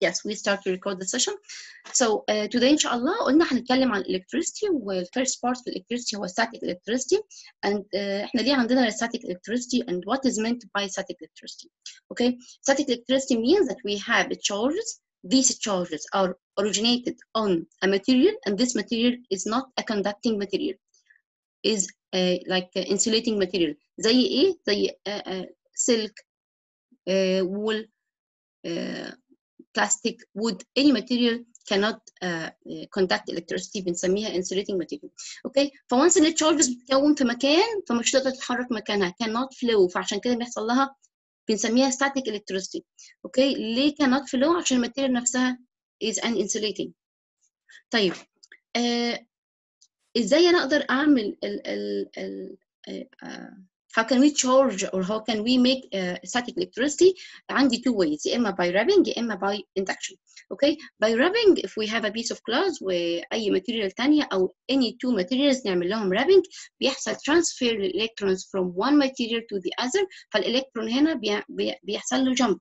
Yes, we start to record the session. So uh, today إن شاء الله قلنا هنتكلم عن electricity والفيرست part في electricity هو static electricity and uh, احنا ليه عندنا static electricity and what is meant by static electricity. Okay, static electricity means that we have charges. These charges are originated on a material and this material is not a conducting material. Is uh, like uh, insulating material. زي ايه؟ زي uh, uh, silk, uh, wool, uh, plastic, wood, any material cannot uh, conduct electricity بنسميها insulating material. اوكي فونس ان التشارجز بتتكون في مكان فمش تقدر تتحرك مكانها cannot flow فعشان كده بيحصل لها بنسميها static electricity. اوكي ليه cannot flow؟ عشان الماتيريال نفسها is an insulating. طيب آه ازاي انا اقدر اعمل ال ال ال uh, how can we charge or how can we make uh, static electricity عندي two ways يا اما by rubbing يا اما by induction okay by rubbing if we have a piece of glass واي material تانية او any two materials نعمل لهم rubbing بيحصل transfer electrons from one material to the other فالالكترون هنا بي بي بيحصل له jump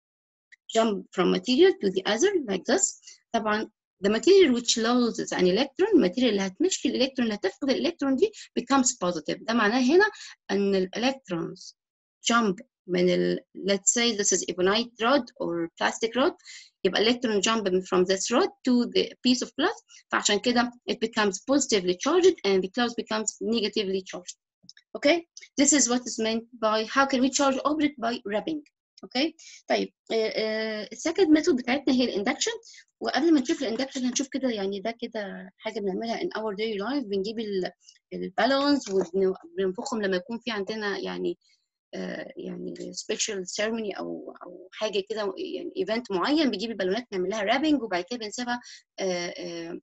jump from material to the other like this طبعا the material which loses an electron الماتيريال اللي هتمشي الالكترون اللي هتفقد الالكترون دي becomes positive ده معناه هنا ان الالكترونز jump من ال let's say this is ebonite rod or plastic rod يبقى electron jump from this rod to the piece of glass فعشان كده it becomes positively charged and the glass becomes negatively charged okay this is what is meant by how can we charge object by rubbing اوكي طيب السكند ميثود بتاعتنا هي الاندكشن وقبل ما نشوف الاندكشن هنشوف كده يعني ده كده حاجه بنعملها in our daily life بنجيب البالونز وبننفخهم لما يكون في عندنا يعني uh, يعني سبيشال سيرموني او او حاجه كده يعني ايفنت معين بنجيب البالونات نعمل لها رابنج وبعد كده بنسيبها uh, uh,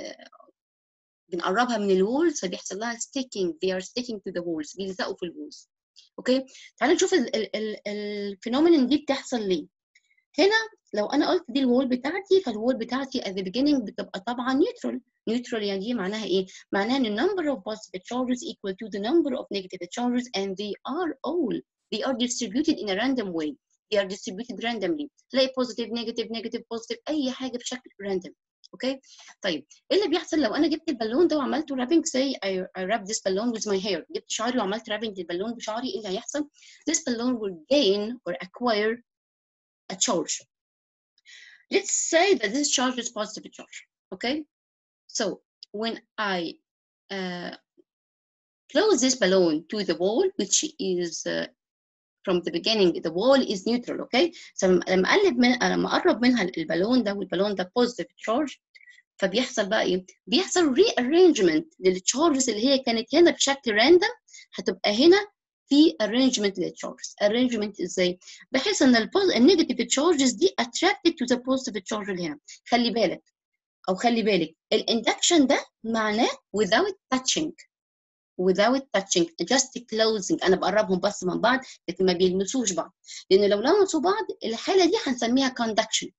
بنقربها من الوولز فبيحصل لها sticking they are sticking to the walls بيلزقوا في الوولز اوكي تعالوا نشوف الفينومينال دي بتحصل ليه هنا لو انا قلت دي الوول بتاعتي فالوول بتاعتي at the beginning بتبقى طبعا نيوترال نيوترال يعني دي معناها ايه معناها ان number of positive charges equal to the number of negative charges and they are all they are distributed in a random way they are distributed randomly تلاقي positive negative negative positive اي حاجه بشكل random اوكي طيب ايه اللي بيحصل لو انا جبت البالون ده وعملته رابنج say I, I wrap this balloon with my hair جبت شعري وعملت رابنج للبالون بشعري ايه اللي هيحصل this balloon will gain or acquire a charge let's say that this charge is positive charge okay so when I uh, close this balloon to the wall which is uh, from the beginning the wall is neutral okay so لما اقلب من لما اقرب منها البالون ده والبالون ده positive charge فبيحصل بقى ايه بيحصل rearrangement للتشارجز اللي هي كانت هنا بشكل راندم هتبقى هنا في arrangement للتشارجز arrangement ازاي بحيث ان النيجاتيف تشارجز دي attracted to the positive charge اللي هنا خلي بالك او خلي بالك الاندكشن ده معناه without touching without touching just closing انا بقربهم بس من بعض لكن ما بيلمسوش بعض لان لو لمسوا بعض الحاله دي هنسميها conduction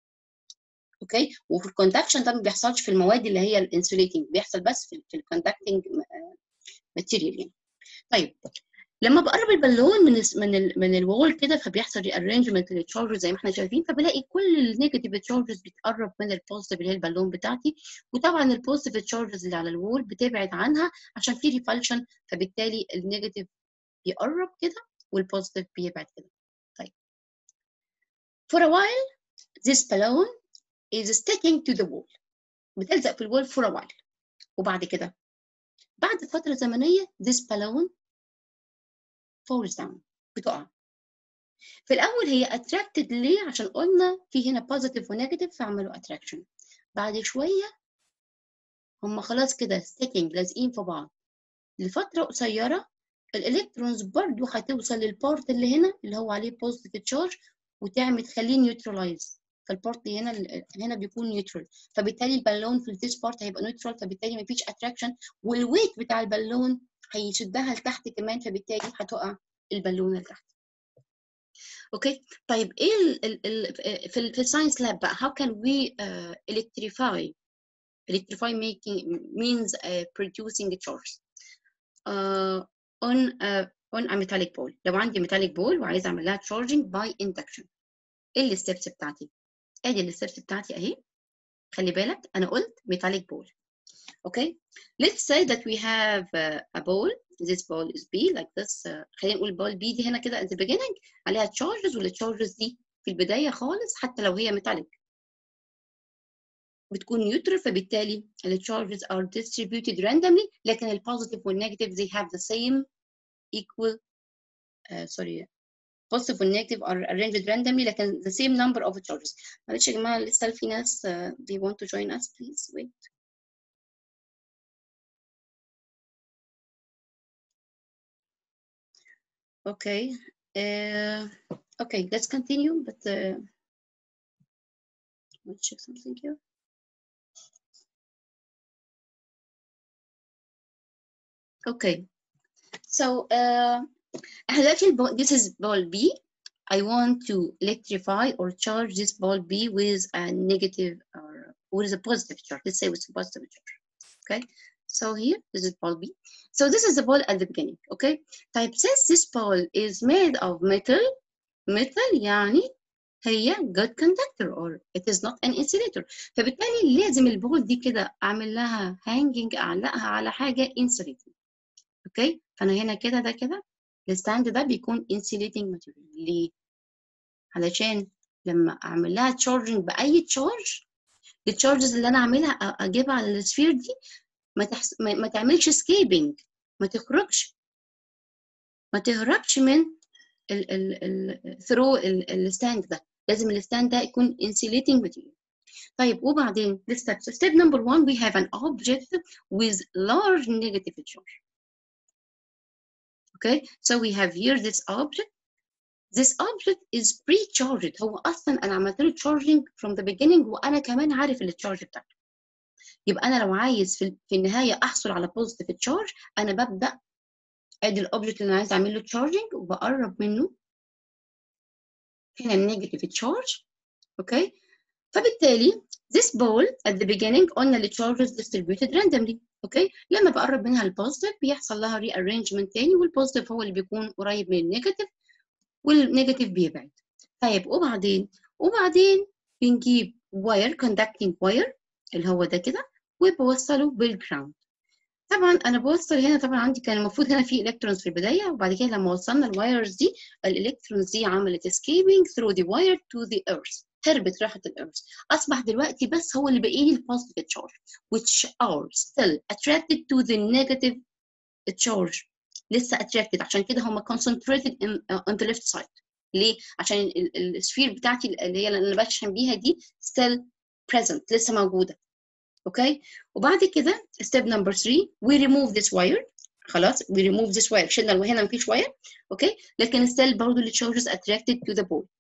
اوكي وفي الكوندكشن ده ما بيحصلش في المواد اللي هي الانسوليتنج بيحصل بس في, في الكوندكتنج ماتيريال يعني طيب لما بقرب البالون من ال من ال من الوول كده فبيحصل ري ارينجمنت للتشارجز زي ما احنا شايفين فبلاقي كل النيجاتيف تشارجز بتقرب من البوزيتيف اللي هي البالون بتاعتي وطبعا البوزيتيف تشارجز اللي على الوول بتبعد عنها عشان في ريفالشن فبالتالي النيجاتيف بيقرب كده والبوزيتيف بيبعد كده طيب for a while this balloon is sticking to the wall بتلزق في الوول for a while وبعد كده بعد فترة زمنية this balloon falls down بتقع في الأول هي attracted ليه عشان قلنا في هنا positive ونيجاتيف فعملوا attraction بعد شوية هم خلاص كده sticking لازقين في بعض لفترة قصيرة الإلكترونز برضو هتوصل للبارت اللي هنا اللي هو عليه positive charge وتعمل تخليه نيوترلايز فالبارت هنا هنا بيكون نيوترال فبالتالي البالون في الديس بارت هيبقى نيوترال فبالتالي مفيش اتراكشن والويت بتاع البالون هيشدها لتحت كمان فبالتالي هتقع البالونه لتحت اوكي طيب ايه ال ال في في الساينس لاب بقى how can we uh, electrify electrify making means uh, producing a charge uh, on uh, on a metallic ball لو عندي metallic ball وعايز اعمل لها charging by induction ايه الستبس بتاعتي ادي الستبس بتاعتي اهي خلي بالك انا قلت metallic ball okay let's say that we have uh, a ball this ball is B like this uh, خلينا نقول ball B دي هنا كده at the beginning عليها charges والcharges دي في البداية خالص حتى لو هي metallic بتكون neutral فبالتالي ال charges are distributed randomly لكن ال positive وال negative they have the same equal uh, sorry positive وال negative are arranged randomly لكن the same number of charges معلش يا جماعة لسه في ناس uh, they want to join us please wait okay uh, okay let's continue but uh, let's check something here Okay. So uh, دلوقتي this is ball B. I want to electrify or charge this ball B with a negative or with a positive charge. Let's say with a positive charge. Okay. So here, this is ball B. So this is the ball at the beginning. Okay. Type since this ball is made of metal, metal يعني هي good conductor or it is not an insulator. فبالتالي لازم البول دي كده أعمل لها hanging أعلقها على حاجة insulating. اوكي فانا هنا كده ده كده الستاند ده بيكون insulating material ليه علشان لما اعمل لها تشارجنج باي تشارج التشارجز اللي انا اعملها اجيبها على السفير دي ما, تحس... ما... ما تعملش سكيبنج ما تخرجش ما تهربش من ال ال ال ثرو الستاند ده لازم الستاند ده يكون insulating material طيب وبعدين this step so step number one we have an object with large negative charge okay so we have here this object this object is pre-charged هو اصلا انا عملت له charging from the beginning وانا كمان عارف التشارج بتاعته يبقى انا لو عايز في, في النهايه احصل على positive charge انا ببدا ادي الاوبجكت اللي انا عايز اعمل له charging وبقرب منه هنا النيجاتيف charge اوكي فبالتالي this ball at the beginning قلنا ال charges distributed randomly اوكي لما بقرب منها البوزيتيف بيحصل لها ري ارينجمنت تاني والبوزيتيف هو اللي بيكون قريب من النيجاتيف والنيجاتيف بيبعد طيب وبعدين وبعدين بنجيب واير كوندكتنج واير اللي هو ده كده وبوصله بالجراوند طبعا انا بوصل هنا طبعا عندي كان المفروض هنا في الكترونز في البدايه وبعد كده لما وصلنا الوايرز دي الالكترونز دي عملت escaping through the wire to the earth هربت راحت الارث اصبح دلوقتي بس هو اللي باقي لي البوزيتيف تشارج which are still attracted to the negative charge لسه attracted عشان كده هم concentrated in, uh, on the left side ليه؟ عشان السفير بتاعتي اللي هي اللي انا بشحن بيها دي still present لسه موجوده اوكي وبعد كده step number 3 we remove this wire خلاص we remove this wire شلنا هنا مفيش واير اوكي لكن still برضه التشارجز attracted to the ball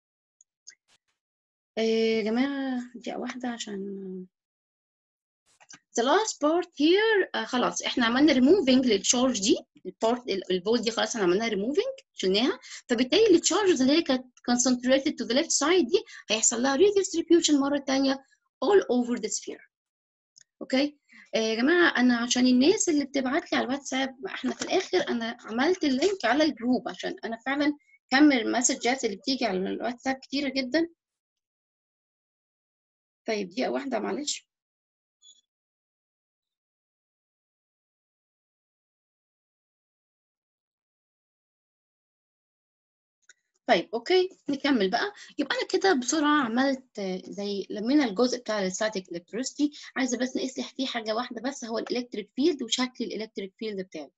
يا جماعة دقيقة واحدة عشان the last part here uh, خلاص احنا عملنا removing للتشارج دي البارت البول دي خلاص احنا عملناها removing شلناها فبالتالي التشارجز اللي هي كانت concentrated to the left side دي هيحصل لها redistribution مرة تانية all over the sphere اوكي يا جماعة أنا عشان الناس اللي بتبعت لي على الواتساب احنا في الآخر أنا عملت اللينك على الجروب عشان أنا فعلا كم المسجات اللي بتيجي على الواتساب كتيرة جدا طيب دقيقة واحدة معلش طيب اوكي نكمل بقى يبقى انا كده بسرعه عملت زي لمينا الجزء بتاع الستاتيك الكتريستي عايزه بس نقيس لي فيه حاجه واحده بس هو الالكتريك فيلد وشكل الالكتريك فيلد بتاعي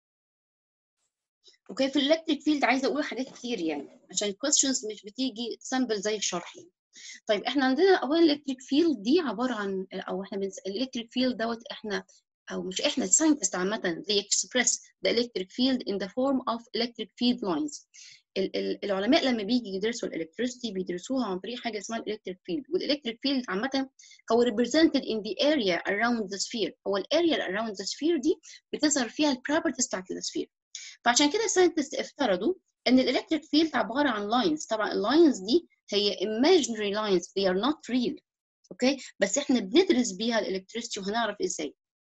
اوكي في الالكتريك فيلد عايزه اقول حاجات كتير يعني عشان الكويستشنز مش بتيجي سامبل زي الشرح يعني. طيب احنا عندنا اولا الالكتريك فيلد دي عباره عن او احنا بنس... الالكتريك فيلد دوت احنا او مش احنا الساينتست عامه they express the electric field in the form of electric field lines ال ال العلماء لما بيجي يدرسوا الالكتريستي بيدرسوها عن طريق حاجه اسمها الالكتريك فيلد والالكتريك فيلد عامه هو represented in the area around the sphere هو الاريا around the sphere دي بتظهر فيها البروبرتيز بتاعت السفير فعشان كده الساينتست افترضوا ان الالكتريك فيلد عباره عن لاينز طبعا اللاينز دي هي imaginary lines they are not real اوكي بس احنا بندرس بيها الالكتريستي وهنعرف ازاي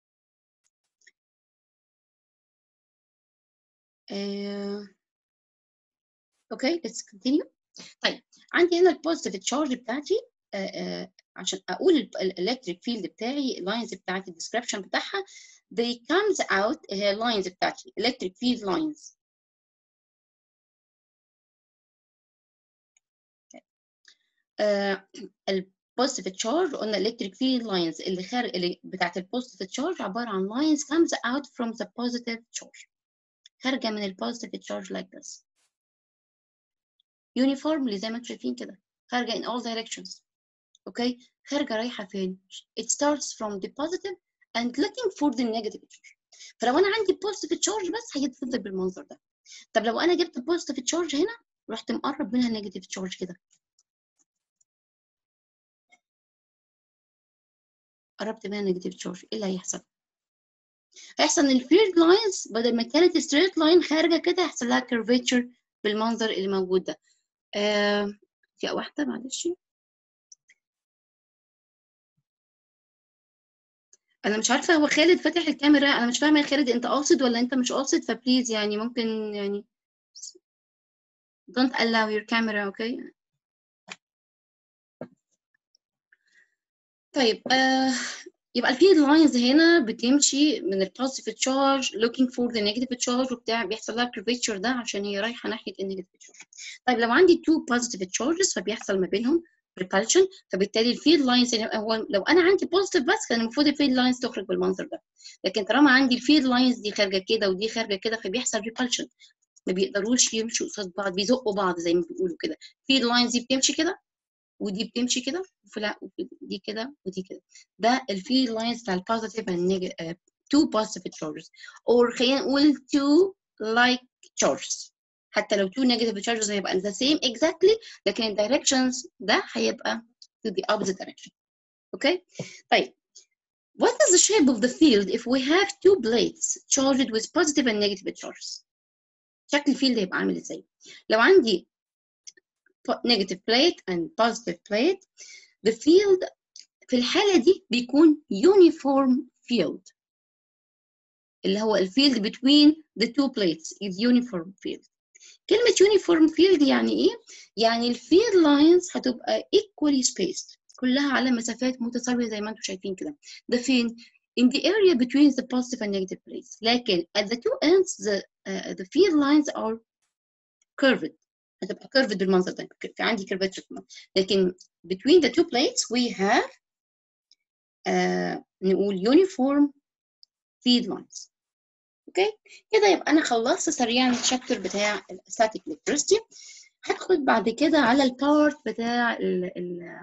uh, اوكي let's continue طيب عندي هنا البوزيتيف تشارج بتاعتي عشان اقول الالكتريك فيلد بتاعي اللاينز بتاعتي الديسكربشن بتاعها they comes out هي اللاينز بتاعتي electric field lines البوزيتيف تشارج قلنا electric field lines اللي خارج اللي بتاعت البوزيتيف تشارج عباره عن lines comes out from the positive charge خارجه من البوزيتيف تشارج like this uniformly زي ما انتم شايفين كده خارجه in all directions اوكي خارجه رايحه فين it starts from the positive and looking for the negative charge فلو انا عندي positive charge بس هيتفضل بالمنظر ده طب لو انا جبت positive charge هنا رحت مقرب منها negative charge كده قربت منها negative charge ايه اللي هيحصل هيحصل ان الفيلد لاينز بدل ما كانت ستريت لاين خارجه كده هيحصل لها كيرفيتشر بالمنظر اللي موجود ده آه في واحده معلش انا مش عارفه هو خالد فاتح الكاميرا انا مش فاهمه يا خالد انت قاصد ولا انت مش قاصد فبليز يعني ممكن يعني don't allow your camera okay طيب آه يبقى الفيلد لاينز هنا بتمشي من البوزيتيف تشارج looking for the negative charge وبتاع بيحصل لها curvature ده عشان هي رايحه ناحيه النيجاتيف تشارج طيب لو عندي two positive charges فبيحصل ما بينهم repulsion فبالتالي الفيلد لاينز هو لو انا عندي بوزيتيف بس كان المفروض الفيلد لاينز تخرج بالمنظر ده لكن طالما عندي الفيلد لاينز دي خارجه كده ودي خارجه كده فبيحصل repulsion ما بيقدروش يمشوا قصاد بعض بيزقوا بعض زي ما بيقولوا كده الفيلد لاينز دي بتمشي كده ودي بتمشي كده وفلا دي كده ودي كده ده الفيلد لاينز بتاع البوزيتيف and two positive charges or خلينا نقول two like charges حتى لو two negative charges هيبقى the same exactly لكن ال directions ده هيبقى to the opposite direction okay طيب what is the shape of the field if we have two plates charged with positive and negative charges شكل الفيلد هيبقى عامل ازاي لو عندي negative plate and positive plate the field في الحالة دي بيكون uniform field اللي هو الفيلد between the two plates is uniform field كلمة uniform field يعني إيه؟ يعني الفيلد لاينز هتبقى equally spaced كلها على مسافات متساوية زي ما انتم شايفين كده ده فين؟ in the area between the positive and negative plates لكن at the two ends the, uh, the field lines are curved هتبقى curved بالمنظر ده في عندي curvature لكن between the two plates we have uh, نقول uniform feed lines اوكي كده يبقى انا خلصت سريعا الشابتر بتاع الستاتيك electricity هدخل بعد كده على البارت بتاع ال ال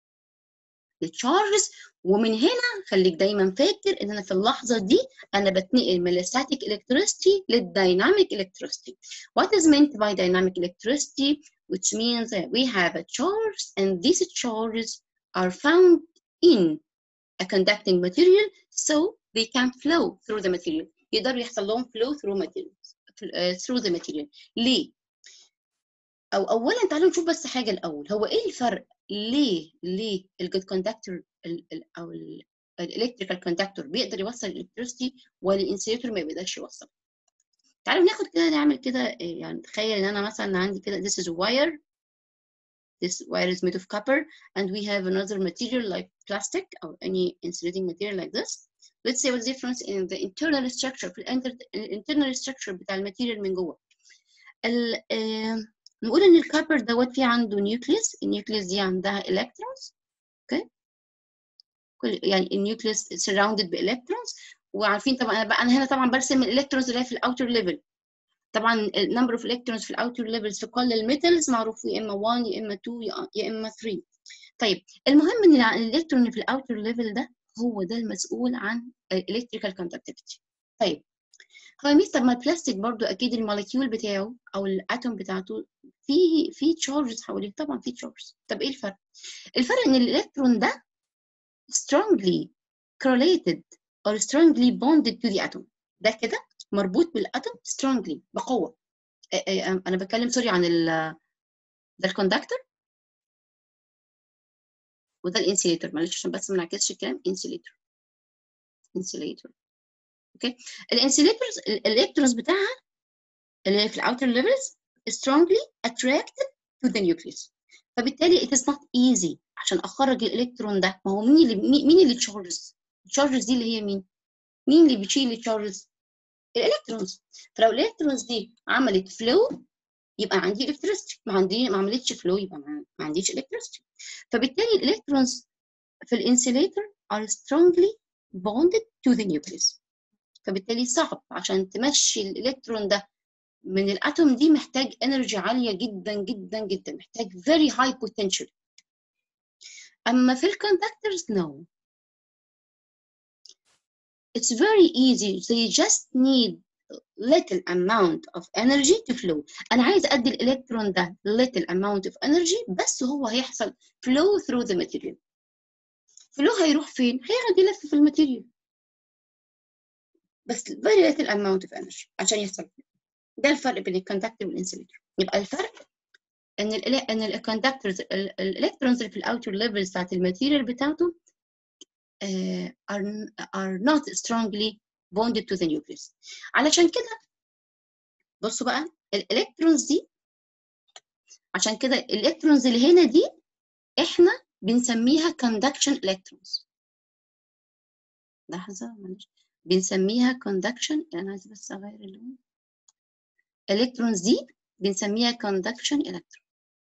التشارجز ومن هنا خليك دايما فاكر ان انا في اللحظه دي انا بتنقل من الستاتيك electricity للديناميك electricity what is meant by dynamic electricity which means that we have a charge and these charges are found in a conducting material so they can flow through the material يقدروا يحصل لهم flow through material through the material ليه او اولا تعالوا نشوف بس حاجه الاول هو ايه الفرق ليه ليه الجود كوندكتور او الالكتريكال كوندكتور بيقدر يوصل الالكتريسيتي والانسيليتور ما بيقدرش يوصل تعالوا ناخد كده نعمل كده يعني تخيل ان انا مثلا عندي كده this is a wire this wire is made of copper and we have another material like plastic or any insulating material like this let's say what's the difference in the internal structure في الانترنال structure بتاع الماتيريال من جوه ال نقول ان الكابر دوت فيه عنده نيوكليس النيوكليس دي عندها الكترونز اوكي كل يعني النيوكليس surrounded بالكترونز وعارفين طبعا انا بقى انا هنا طبعا برسم الالكترونز اللي هي في الاوتر ليفل طبعا النمبر اوف الكترونز في الاوتر ليفلز في كل الميتالز معروف يا اما 1 يا اما 2 يا اما 3 طيب المهم ان الالكترون اللي في الاوتر ليفل ده هو ده المسؤول عن الالكتريكال كوندكتيفيتي طيب هو ميس طب ما البلاستيك برضو اكيد الموليكيول بتاعه او الاتوم بتاعته فيه في تشارجز حواليه طبعا في تشارجز طب ايه الفرق الفرق ان الالكترون ده strongly correlated or strongly bonded to the atom ده كده مربوط بالاتوم strongly بقوه انا بتكلم سوري عن ال ده الكوندكتور وده الانسيليتور معلش عشان بس ما نعكسش الكلام انسيليتور انسيليتور اوكي الانسيليتورز الالكترونز بتاعها اللي في الاوتر ليفلز strongly attracted to the nucleus فبالتالي it is not easy عشان اخرج الالكترون ده ما هو مين اللي مين مين اللي تشارجز التشارجز دي اللي هي مين مين اللي بيشيل التشارجز الالكترونز فلو الالكترونز دي عملت فلو يبقى عندي الكتريستي ما عندي ما عملتش فلو يبقى ما ما عنديش الكتريستي فبالتالي الالكترونز في الانسوليتور are strongly bonded to the nucleus فبالتالي صعب عشان تمشي الالكترون ده من الاتوم دي محتاج انرجي عاليه جدا جدا جدا محتاج very high potential اما في الكوندكتورز no it's very easy they just need little amount of energy to flow انا عايز ادي الالكترون ده little amount of energy بس هو هيحصل flow through the material flow هيروح فين هيقعد يلف في الماتيريال بس very little amount of energy عشان يحصل flow. ده الفرق بين الكوندكتور والانسوليتور يبقى الفرق ان ال ان الكوندكتورز الالكترونز اللي في الاوتر ليفلز بتاعت الماتيريال بتاعته uh, are are not strongly bonded to the nucleus علشان كده بصوا بقى الالكترونز دي عشان كده الالكترونز اللي هنا دي احنا بنسميها conduction electrons لحظة معلش بنسميها conduction انا عايزة بس اغير اللون الالكترونز دي بنسميها conduction electron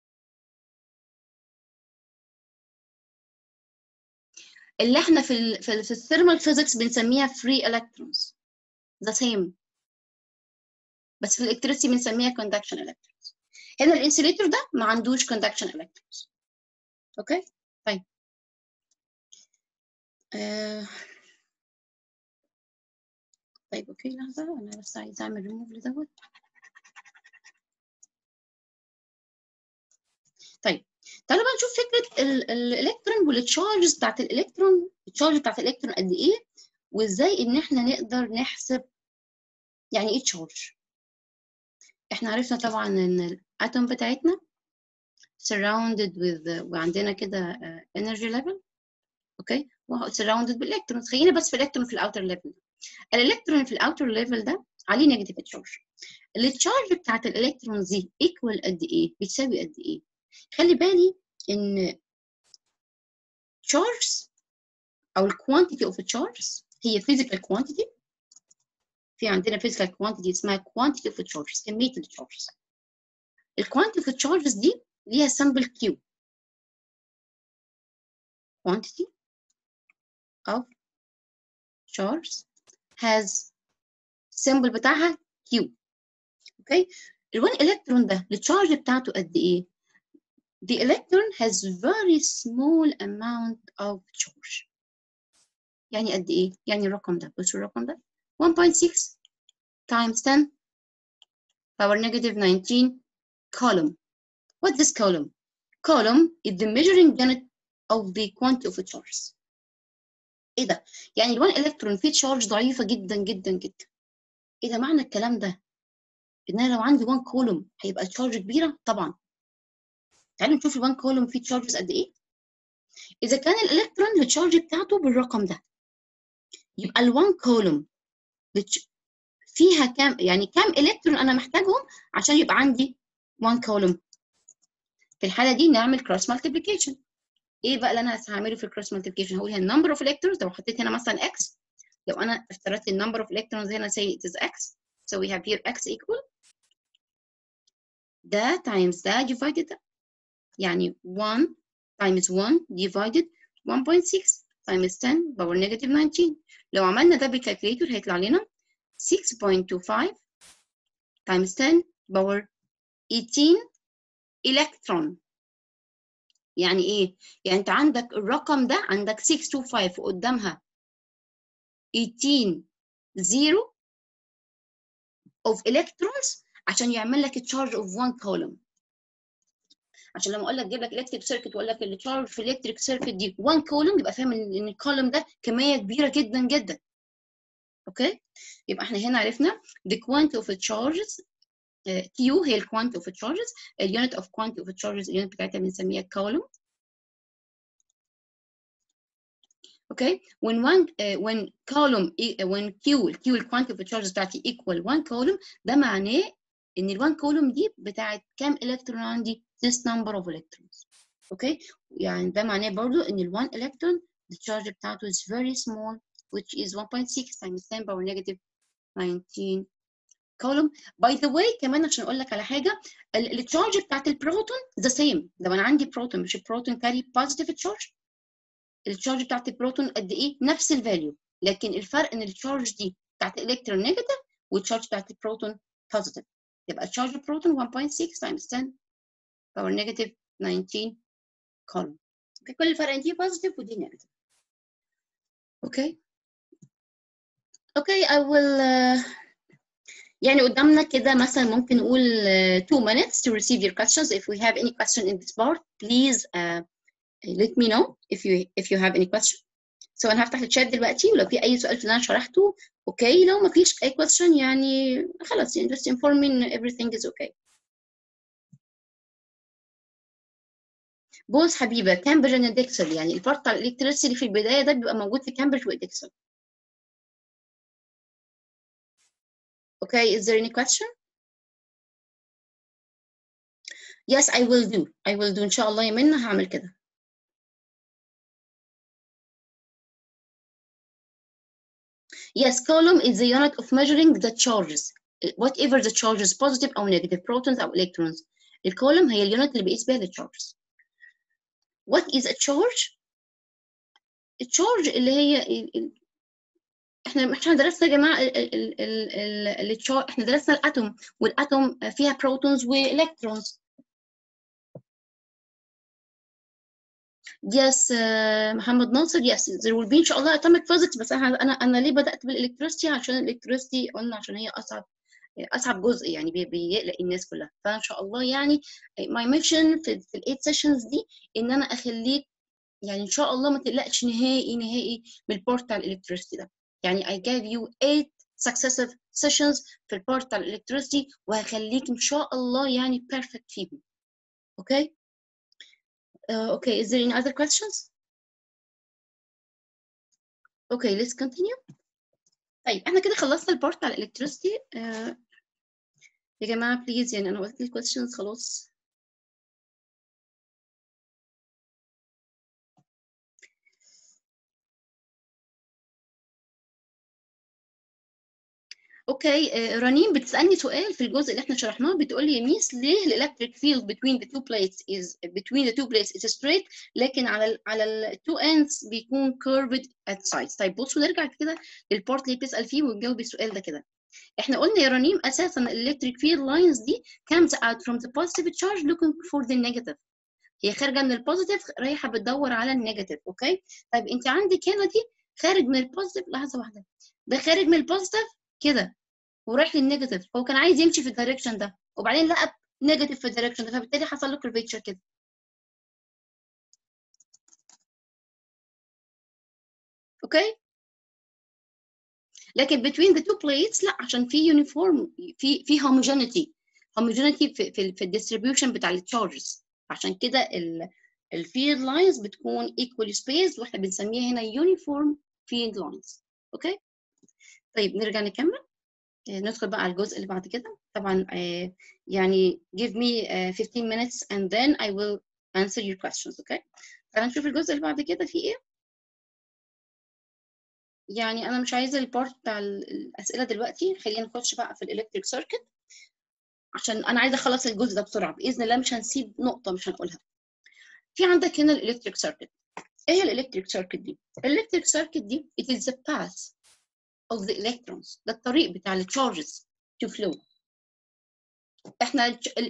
اللي احنا في ال في, ال في الثيرمال فيزيكس بنسميها free electrons the same بس في الالكتريسيتي بنسميها conduction electrons هنا الانسوليتور ده ما عندوش conduction electrons اوكي طيب آه. طيب اوكي لحظة انا بس عايزة اعمل ريموف لدوت طيب تعالوا بقى نشوف فكرة الالكترون والتشارجز بتاعت الالكترون التشارج بتاعت الالكترون قد ايه وازاي ان احنا نقدر نحسب يعني ايه تشارج احنا عرفنا طبعا ان الاتوم بتاعتنا surrounded with وعندنا كده uh, energy level اوكي surrounded بالالكترونز خلينا بس في الالكترون في الاوتر ليفل الالكترون في الاوتر ليفل ده عليه نيجاتيف تشارج التشارج بتاعت الالكترونز دي ايكوال قد ايه بتساوي قد ايه خلي بالي ان charges او الكوانتيتي اوف charges هي physical quantity في عندنا physical quantity اسمها quantity of charges كمية التشارجز الكوانتيتي of charges دي ليها symbol Q quantity of charges has symbol بتاعها Q اوكي الوان الكترون ده التشارج بتاعته قد ايه the electron has very small amount of charge يعني قد ايه يعني الرقم ده بصوا الرقم ده 1.6 times 10 power negative 19 column what this column column is the measuring unit of the quantity of charges ايه ده يعني الوان الكترون فيه تشارج ضعيفه جدا جدا جدا ايه ده معنى الكلام ده ان انا لو عندي 1 كولوم هيبقى تشارج كبيره طبعا تعالوا نشوف ال 1 كولوم فيه تشارجز قد ايه اذا كان الالكترون التشارج بتاعته بالرقم ده يبقى ال 1 كولوم فيها كام يعني كام الكترون انا محتاجهم عشان يبقى عندي 1 كولوم في الحاله دي نعمل كروس مالتيبليكيشن ايه بقى اللي انا هعمله في الكروس مالتيبليكيشن هقول هنا النمبر اوف الكترونز لو حطيت هنا مثلا اكس لو انا افترضت النمبر اوف الكترونز هنا say it is x so we have here x equal ده times ده divided ده يعني 1 times 1 divided 1.6 times 10 power negative 19 لو عملنا ده بالكالكوليتور هيطلع لنا 6.25 times 10 power 18 electron يعني ايه؟ يعني انت عندك الرقم ده عندك 625 وقدامها 18 0 of electrons عشان يعمل لك charge of one column عشان لما اقول لك جيب لك الكتريك سيركت واقول لك التشارج في الالكتريك سيركت دي 1 كولوم يبقى فاهم ان الكولوم ده كميه كبيره جدا جدا اوكي يبقى احنا هنا عرفنا the quantity of the charges uh, Q هي ال quantity of the charges الunit of quantity of the charges الunit بتاعتها بنسميها column okay when one uh, when column uh, when Q Q ال quantity of the charges بتاعتي equal 1 column ده معناه ان ال 1 column دي بتاعت كام الكترون عندي this number of electrons اوكي يعني ده معناه برضو ان ال 1 electron the charge بتاعته is very small which is 1.6 times 10 power negative 19 column by the way كمان عشان اقول لك على حاجه التشارج بتاعت البروتون the same لو انا عندي بروتون مش البروتون carry positive charge التشارج بتاعت البروتون قد ايه نفس الفاليو لكن الفرق ان التشارج دي بتاعت الالكترون نيجاتيف والتشارج بتاعت البروتون بوزيتيف يبقى تشارج البروتون 1.6 times 10 power negative 19 column اوكي كل الفرق دي بوزيتيف ودي نيجاتيف اوكي اوكي I will uh, يعني قدامنا كده مثلا ممكن نقول uh, two minutes to receive your questions if we have any question in this part please uh, let me know if you if you have any question so انا هفتح الشات دلوقتي ولو في اي سؤال في اللي انا شرحته اوكي لو ما فيش اي question يعني خلاص يعني just inform me ان everything is okay بوز حبيبه كامبريدج اند ديكسل يعني البارت بتاع الالكتريسيتي اللي في البدايه ده بيبقى موجود في كامبريدج وديكسل Okay, is there any question? Yes, I will do. I will do إن شاء الله يا منى هعمل كده. Yes, column is the unit of measuring the charges. Whatever the charges, positive أو negative, protons أو electrons. الكولوم هي اليونت اللي بيقيس بيها the charges. What is a charge? التشارج اللي هي ال- ال- احنا احنا درسنا يا جماعه ال- ال- ال- ال- التشارج احنا درسنا الاتوم والاتوم فيها بروتونز والكترونز يس محمد ناصر يس there will be ان شاء الله atomic physics بس انا انا انا ليه بدات بالالكتريستي عشان الالكتريستي قلنا عشان هي اصعب اصعب جزء يعني بي- بيقلق الناس كلها فانا ان شاء الله يعني my mission في في الايت سيشنز دي ان انا اخليك يعني ان شاء الله ما تقلقش نهائي نهائي من البورت بتاع الالكتريستي ده يعني I gave you eight successive sessions في البورت بتاع الالكتريستي وهخليك ان شاء الله يعني perfect فيهم اوكي uh, okay is there any other questions okay let's continue طيب احنا كده خلصنا البارت بتاع الالكتريستي uh, يا جماعه بليز يعني انا قلت الكويستشنز خلاص اوكي آه، رنين بتسالني سؤال في الجزء اللي احنا شرحناه بتقول لي يا ميس ليه الالكتريك فيلد between the two plates is between the two plates is straight لكن على ال على ال two ends بيكون curved at sides طيب بصوا نرجع كده للبارت اللي بتسال فيه ونجاوب السؤال ده كده احنا قلنا يا رنيم اساسا الالكتريك فيلد لاينز دي comes out from the positive charge looking for the negative هي خارجه من البوزيتيف رايحه بتدور على النيجاتيف اوكي طيب انت عندك هنا دي خارج من البوزيتيف لحظه واحده ده خارج من البوزيتيف كده ورايح للنيجاتيف هو كان عايز يمشي في الدايركشن ده وبعدين لقى نيجاتيف في الدايركشن ده فبالتالي حصل له كيرفيتشر كده اوكي لكن between the two plates لا عشان في يونيفورم في في homogeneity homogeneity في في, في الديستريبيوشن بتاع التشارجز عشان كده ال الفيلد لاينز بتكون equally spaced واحنا بنسميها هنا uniform field lines اوكي طيب نرجع نكمل آه، ندخل بقى على الجزء اللي بعد كده طبعا آه، يعني give me آه، 15 minutes and then I will answer your questions اوكي تعالى نشوف الجزء اللي بعد كده فيه ايه يعني انا مش عايزه البارت بتاع ال- الاسئله دلوقتي خلينا نخش بقى في الالكتريك سيركت عشان انا عايزه اخلص الجزء ده بسرعه باذن الله مش هنسيب نقطه مش هنقولها في عندك هنا الالكتريك سيركت ايه هي الالكتريك سيركت دي الالكتريك سيركت دي it is the path of the electrons ده الطريق بتاع التشارجز to flow احنا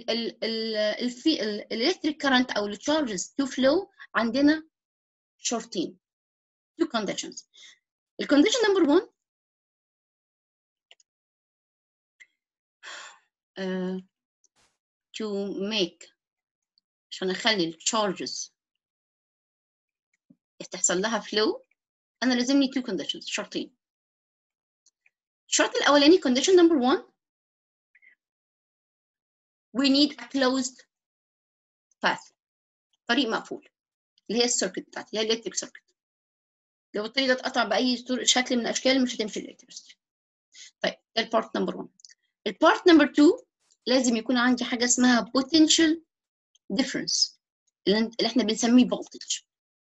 الالكتريك كارنت او التشارجز to flow عندنا شرطين two conditions الكونديشن نمبر 1 uh, to make عشان اخلي التشارجز تحصل لها flow انا لازمني two conditions شرطين الشرط الاولاني condition number one we need a closed path طريق مقفول اللي هي السيركت بتاعتي اللي هي الالكتريك سيركت لو الطريق ده اتقطع باي صور- شكل من الاشكال مش هتمشي الالكتريسيتي طيب ده البارت نمبر 1 البارت نمبر 2 لازم يكون عندي حاجه اسمها potential difference اللي احنا بنسميه voltage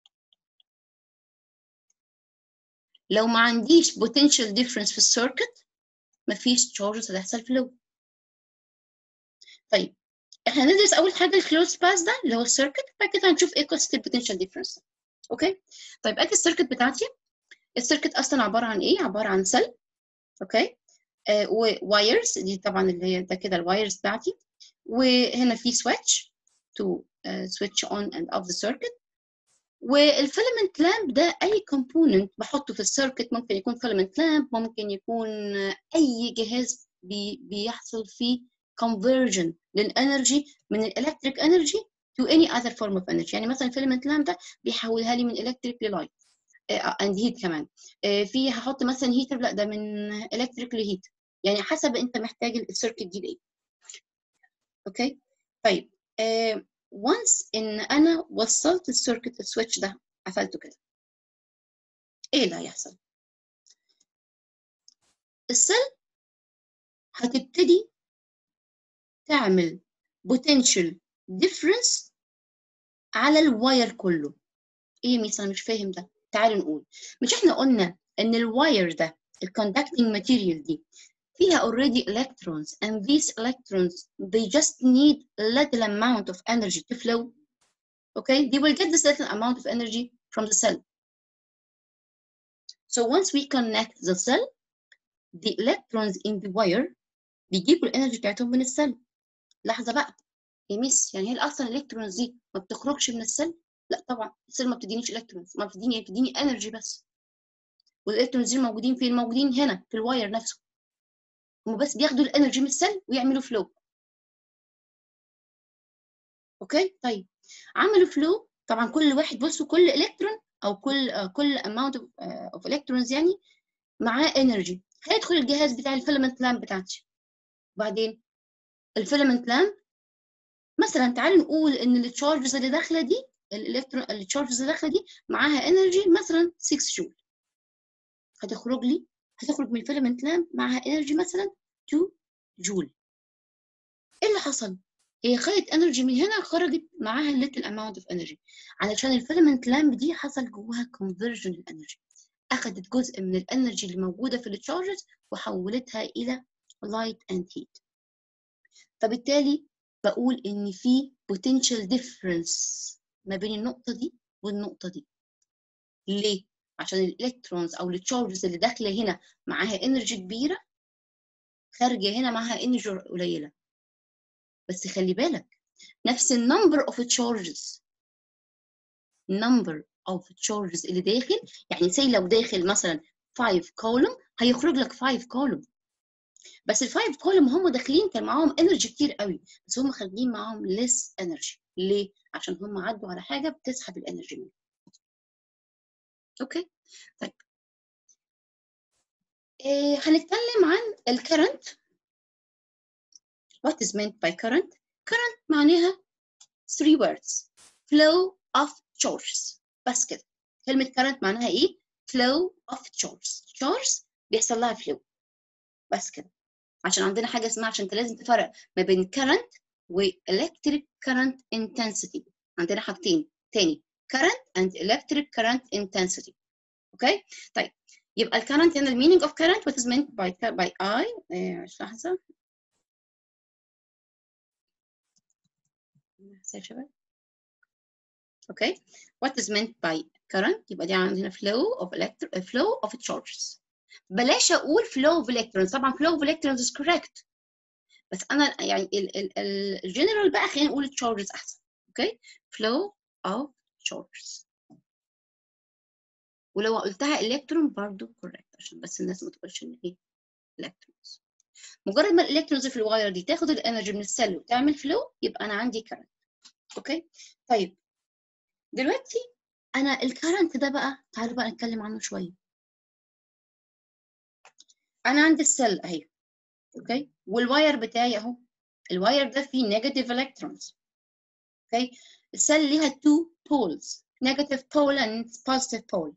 لو ما عنديش potential difference في السيركت مفيش charges هتحصل flow طيب احنا هندرس اول حاجه الكلوز باس ده اللي هو السيركت بعد كده هنشوف ايه قصه البوتنشال ديفرنس اوكي طيب ادي السيركت بتاعتي السيركت اصلا عباره عن ايه عباره عن سيل اوكي آه ووايرز دي طبعا اللي هي ده كده الوايرز بتاعتي وهنا في سويتش تو سويتش اون اند اوف ذا سيركت والفيلمنت لامب ده اي كومبوننت بحطه في السيركت ممكن يكون فيلمنت لامب ممكن يكون اي جهاز بي بيحصل فيه conversion للانرجي من الالكتريك انرجي to any other form of energy يعني مثلا فيلمنت لامب ده بيحولها لي من الكتريك للايت اند هيت كمان uh, في هحط مثلا هيتر لا ده من الكتريك لهيت يعني حسب انت محتاج السيركت دي لايه اوكي طيب uh, once ان انا وصلت السيركت السويتش ده قفلته كده ايه اللي هيحصل السيل هتبتدي تعمل potential difference على الواير كله ايه ميس انا مش فاهم ده تعالوا نقول مش احنا قلنا ان الواير ده الكوندكتنج ماتيريال دي فيها already electrons and these electrons they just need little amount of energy to flow okay they will get this little amount of energy from the cell so once we connect the cell the electrons in the wire بيجيبوا الانرجي بتاعتهم من السيل لحظه بقى يا ميس يعني هي اصلا الالكترونز دي ما بتخرجش من السيل لا طبعا السيل ما بتدينيش الكترونز ما بتديني بتديني انرجي بس والالكترونز دي موجودين فين موجودين هنا في الواير نفسه هم بس بياخدوا الانرجي من السيل ويعملوا فلو اوكي طيب عملوا فلو طبعا كل واحد بصوا كل الكترون او كل uh, كل اماونت اوف الكترونز يعني معاه انرجي هيدخل الجهاز بتاع الفيلمنت لامب بتاعتي وبعدين الفيلمنت لامب مثلا تعالوا نقول ان التشارجز اللي داخله دي الالكترون التشارجز اللي داخله دي معاها انرجي مثلا 6 جول هتخرج لي هتخرج من الفيلمنت لامب معاها انرجي مثلا 2 جول ايه اللي حصل هي خدت انرجي من هنا خرجت معاها little amount of energy علشان الفيلمنت لامب دي حصل جواها conversion للانرجي اخدت جزء من الانرجي اللي موجوده في التشارجز وحولتها الى light and heat فبالتالي بقول ان في potential difference ما بين النقطه دي والنقطه دي ليه عشان الالكترونز او التشارجز اللي داخله هنا معاها انرجي كبيره خارجه هنا معاها انرجي قليله بس خلي بالك نفس النمبر اوف تشارجز number of charges اللي داخل يعني سي لو داخل مثلا 5 كولوم هيخرج لك 5 كولوم بس الفايف كولوم هم داخلين كان معاهم انرجي كتير قوي بس هم خارجين معاهم less انرجي ليه عشان هم عدوا على حاجه بتسحب الانرجي منهم اوكي طيب إيه هنتكلم عن الكرنت what is meant by current current معناها three words flow of charges بس كده كلمة current معناها ايه flow of charges charges بيحصل لها flow بس كده عشان عندنا حاجة اسمها عشان انت لازم تفرق ما بين current و electric current intensity عندنا حاجتين تاني current and electric current intensity اوكي طيب يبقى ال current هنا ال meaning of current what is meant by by I مش لحظة يا شباب اوكي what is meant by current يبقى دي عندنا flow of electron flow of charges بلاش اقول flow of electrons طبعا flow of electrons is correct بس انا يعني الجنرال بقى خلينا نقول charges احسن اوكي flow of charges ولو قلتها الكترون برضو correct عشان بس الناس ما تقولش ان ايه electrons مجرد ما الالكترونز في الواير دي تاخد الانرجي من السيل وتعمل فلو يبقى انا عندي كارنت اوكي طيب دلوقتي انا الكارنت ده بقى تعالوا بقى نتكلم عنه شويه انا عندي السيل اهي اوكي والواير بتاعي اهو الواير ده فيه نيجاتيف الكترونز اوكي السيل ليها تو بولز نيجاتيف بول اند بوزيتيف بول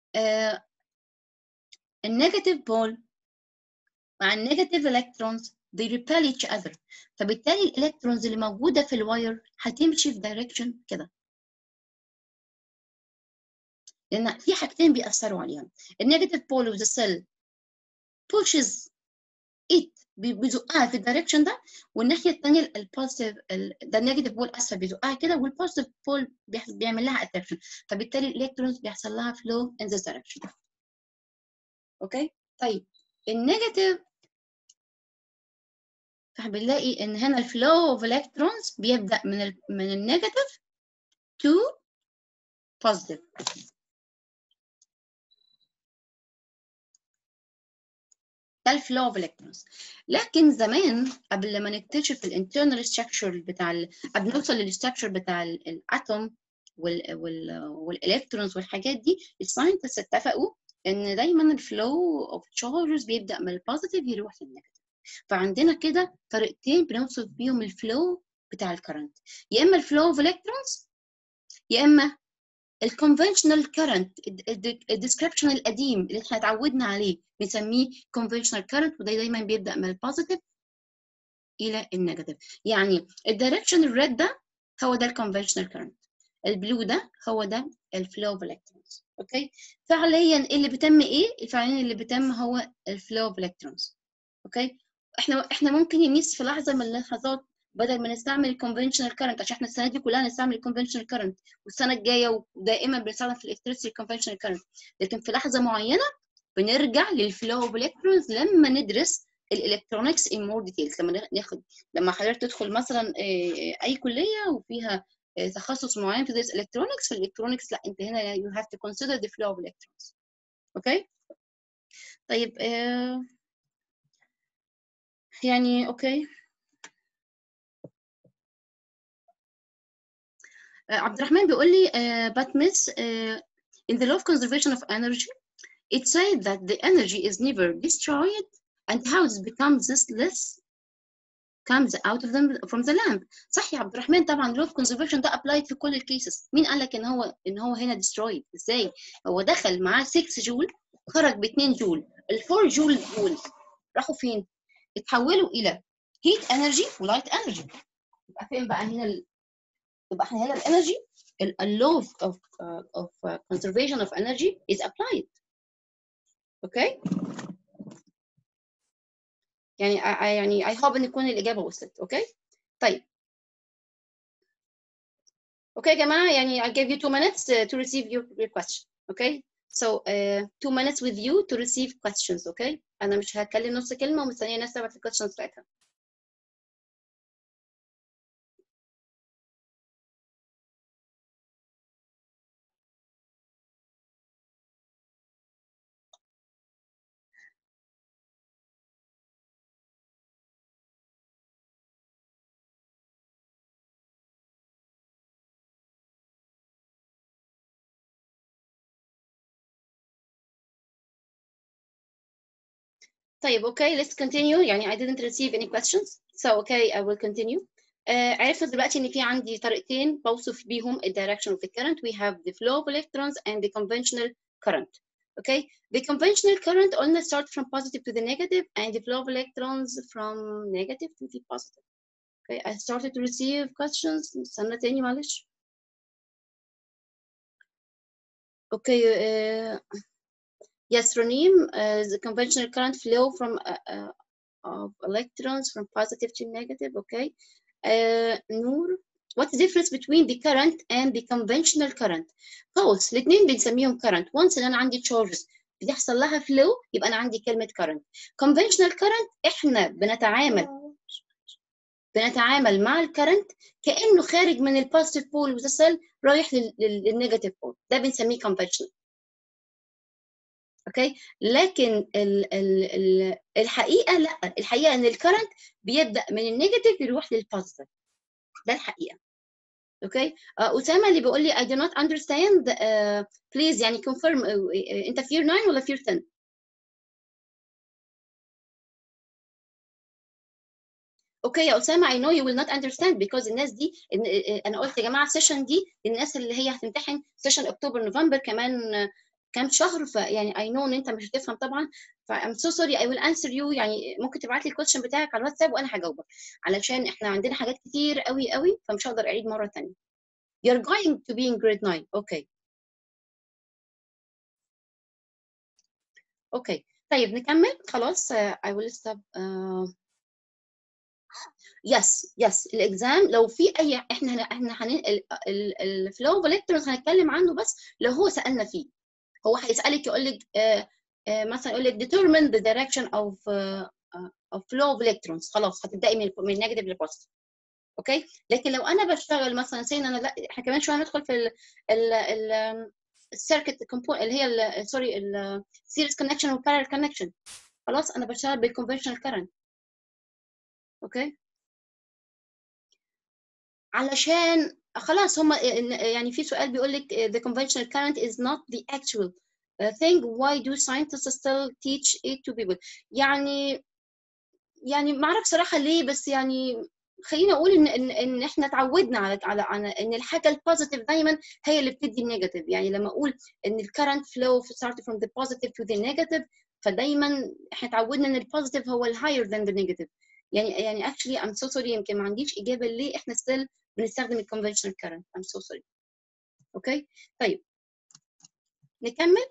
النيجاتيف بول مع النيجاتيف الكترونز they repel each other فبالتالي الالكترونز اللي موجوده في الواير هتمشي في دايركشن كده لان في حاجتين بيأثروا عليها النيجاتيف بول اوف ذا سيل pushes it بيزقها في الدايركشن ده والناحيه الثانيه البوزيتيف ده النيجاتيف بول اسفل بيزقها كده والبوزيتيف بول بيعمل لها اتراكشن فبالتالي الالكترونز بيحصل لها flow in this direction اوكي طيب النيجاتيف فبنلاقي ان هنا الفلو اوف الكترونز بيبدا من ال من النيجاتيف تو بوزيتيف ده الفلو اوف الكترونز لكن زمان قبل ما نكتشف الانترنال ستراكشر بتاع ال... قبل نوصل للستراكشر بتاع الاتوم وال... وال... والالكترونز والحاجات دي الساينتست اتفقوا ان دايما الفلو اوف تشارجز بيبدا من البوزيتيف يروح للنيجاتيف فعندنا كده طريقتين بنوصف بيهم الفلو بتاع الكرنت يا اما الفلو اوف الكترونز يا اما الكونفنشنال كرنت الديسكريبشن القديم اللي احنا اتعودنا عليه بنسميه conventional current وده دايما بيبدا من البوزيتيف الى النيجاتيف يعني الدايركشن الريد ده هو ده الكونفنشنال كرنت البلو ده هو ده الفلو اوف الكترونز اوكي فعليا اللي بيتم ايه فعليا اللي بيتم هو الفلو اوف الكترونز اوكي احنا احنا ممكن نقيس في لحظه من اللحظات بدل ما نستعمل الكونفنشنال كرنت عشان احنا السنه دي كلها نستعمل الكونفنشنال كرنت والسنه الجايه ودائما بنستخدم في الالكتريسيتي الكونفنشنال كرنت لكن في لحظه معينه بنرجع للفلو اوف الكترونز لما ندرس الالكترونكس ان مور ديتيلز لما ناخد لما حضرتك تدخل مثلا اي كليه وفيها تخصص معين تدرس الكترونكس في الالكترونكس لا انت هنا you have to consider the flow of electrons اوكي طيب آه يعني اوكي آه عبد الرحمن بيقول لي uh, but miss uh, in the law of conservation of energy it said that the energy is never destroyed and how it becomes this less comes out of them from the lamp صح يا عبد الرحمن طبعا law of conservation ده applied في كل الكيسز مين قال لك ان هو ان هو هنا destroyed ازاي هو دخل معاه 6 جول خرج ب 2 جول ال 4 جول جول راحوا فين اتحولوا الى heat energy و light energy يبقى فين بقى هنا ال... يبقى احنا هنا الانرجي اللو of of uh, conservation of energy is applied اوكي يعني I, يعني I hope ان تكون الاجابه وصلت اوكي طيب اوكي يا جماعه يعني I gave you two minutes to receive your, your question okay so uh, two minutes with you to receive questions okay انا مش هتكلم نص كلمه ومستنيه الناس تبعت الكويشنز بتاعتها طيب okay let's continue يعني I didn't receive any questions so okay I will continue uh, عرفنا دلوقتي ان في عندي طريقتين بوصف بيهم ال direction of the current we have the flow of electrons and the conventional current okay the conventional current قلنا start from positive to the negative and the flow of electrons from negative to the positive okay I started to receive questions استنى تاني معلش okay uh, Yes, Ronim, uh, the conventional current flow from uh, uh, of electrons from positive to negative. Okay. Uh, Noor, what's the difference between the current and the conventional current? خلاص الاثنين بنسميهم current. Once إن أنا عندي charges بيحصل لها flow يبقى أنا عندي كلمة current. Conventional current إحنا بنتعامل بنتعامل مع الكرنت كأنه خارج من البوزيتيف بول وذا سيل رايح للنيجاتيف بول ده بنسميه conventional. اوكي لكن ال ال ال الحقيقه لا الحقيقه ان الكرنت بيبدا من النيجاتيف يروح للبوزيتيف ده الحقيقه اوكي آه اسامه اللي بيقول لي I do not understand uh, please يعني confirm uh, انت في year 9 ولا في year 10 اوكي يا اسامه I know you will not understand because الناس دي انا قلت يا جماعه السيشن دي الناس اللي هي هتمتحن سيشن اكتوبر نوفمبر كمان كام شهر فيعني I know ان انت مش هتفهم طبعا ف I'm so sorry I will answer you يعني ممكن تبعت لي الكويشن بتاعك على الواتساب وانا هجاوبك علشان احنا عندنا حاجات كتير قوي قوي فمش هقدر اعيد مره ثانيه You're going to be in grade 9 okay اوكي طيب نكمل خلاص uh, I will stop uh, يس يس الاكزام لو في اي احنا احنا هن... الفلو اوف الكترونز هنتكلم عنه بس لو هو سالنا فيه هو هيسالك يقول لك uh, uh, مثلا يقول لك determine the direction of uh, of flow of electrons خلاص هتبداي من من نيجاتيف لبوزيتيف اوكي لكن لو انا بشتغل مثلا سين انا لا احنا كمان شويه هندخل في ال ال ال السيركت كومبون اللي هي سوري السيريز كونكشن والبارل كونكشن خلاص انا بشتغل بالكونفشنال كارنت اوكي علشان خلاص هم يعني في سؤال بيقول لك the conventional current is not the actual thing why do scientists still teach it to people يعني يعني ما اعرف صراحه ليه بس يعني خلينا اقول ان ان, إن احنا اتعودنا على على, على ان الحاجه البوزيتيف دايما هي اللي بتدي النيجاتيف يعني لما اقول ان الكرنت فلو start from the positive to the negative فدايما احنا اتعودنا ان البوزيتيف هو الهاير than the negative يعني يعني actually I'm so sorry يمكن ما عنديش اجابه ليه احنا still بنستخدم الكونفشنال كرنت I'm so sorry اوكي طيب نكمل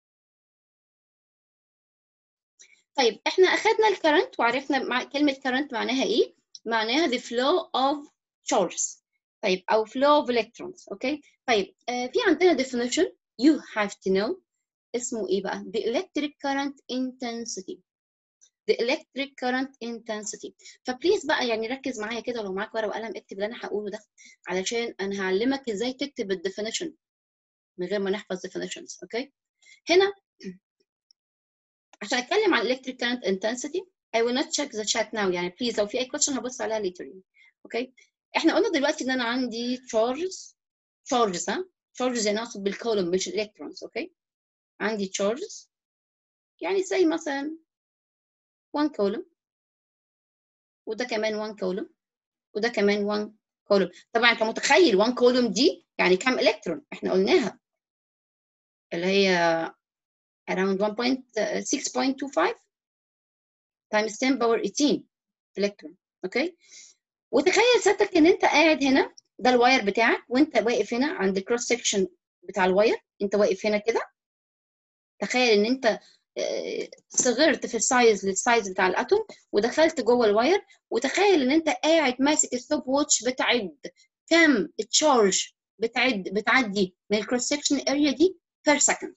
طيب احنا اخذنا الكرنت وعرفنا مع كلمه كرنت معناها ايه معناها the flow of charges طيب او flow of electrons اوكي طيب آه في عندنا definition you have to know اسمه ايه بقى the electric current intensity the electric current intensity فبليز بقى يعني ركز معايا كده لو معاك ورقه وقلم اكتب اللي انا هقوله ده علشان انا هعلمك ازاي تكتب الديفينيشن من غير ما نحفظ definitions اوكي هنا عشان اتكلم عن electric current intensity I will not check the chat now يعني please لو في اي question هبص عليها later يعني اوكي احنا قلنا دلوقتي ان انا عندي charges charges ها charges يعني اقصد بالكولوم مش electrons اوكي عندي charges يعني زي مثلا 1 column وده كمان 1 column وده كمان 1 column طبعا انت متخيل 1 column دي يعني كام الكترون احنا قلناها اللي هي around 1.6.25 times 10 power 18 الكترون اوكي وتخيل سيادتك ان انت قاعد هنا ده الواير بتاعك وانت واقف هنا عند الكروس سكشن بتاع الواير انت واقف هنا كده تخيل ان انت صغرت في السايز للسايز بتاع الاتوم ودخلت جوه الواير وتخيل ان انت قاعد ماسك الستوب ووتش بتعد كم التشارج بتعد بتعدي من الكروس سكشن اريا دي بير سكند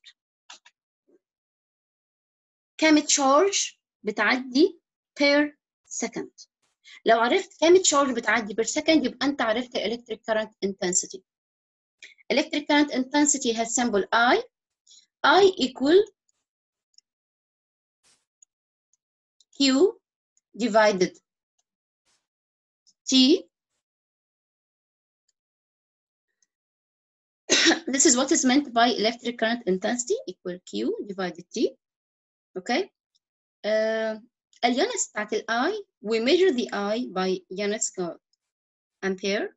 كم تشارج بتعدي per second لو عرفت كم تشارج بتعدي per second يبقى انت عرفت electric current intensity electric current intensity has symbol I I equal Q divided T this is what is meant by electric current intensity equal Q divided T okay uh, اليونتس بتاعت الاي we measure the I by units called ampere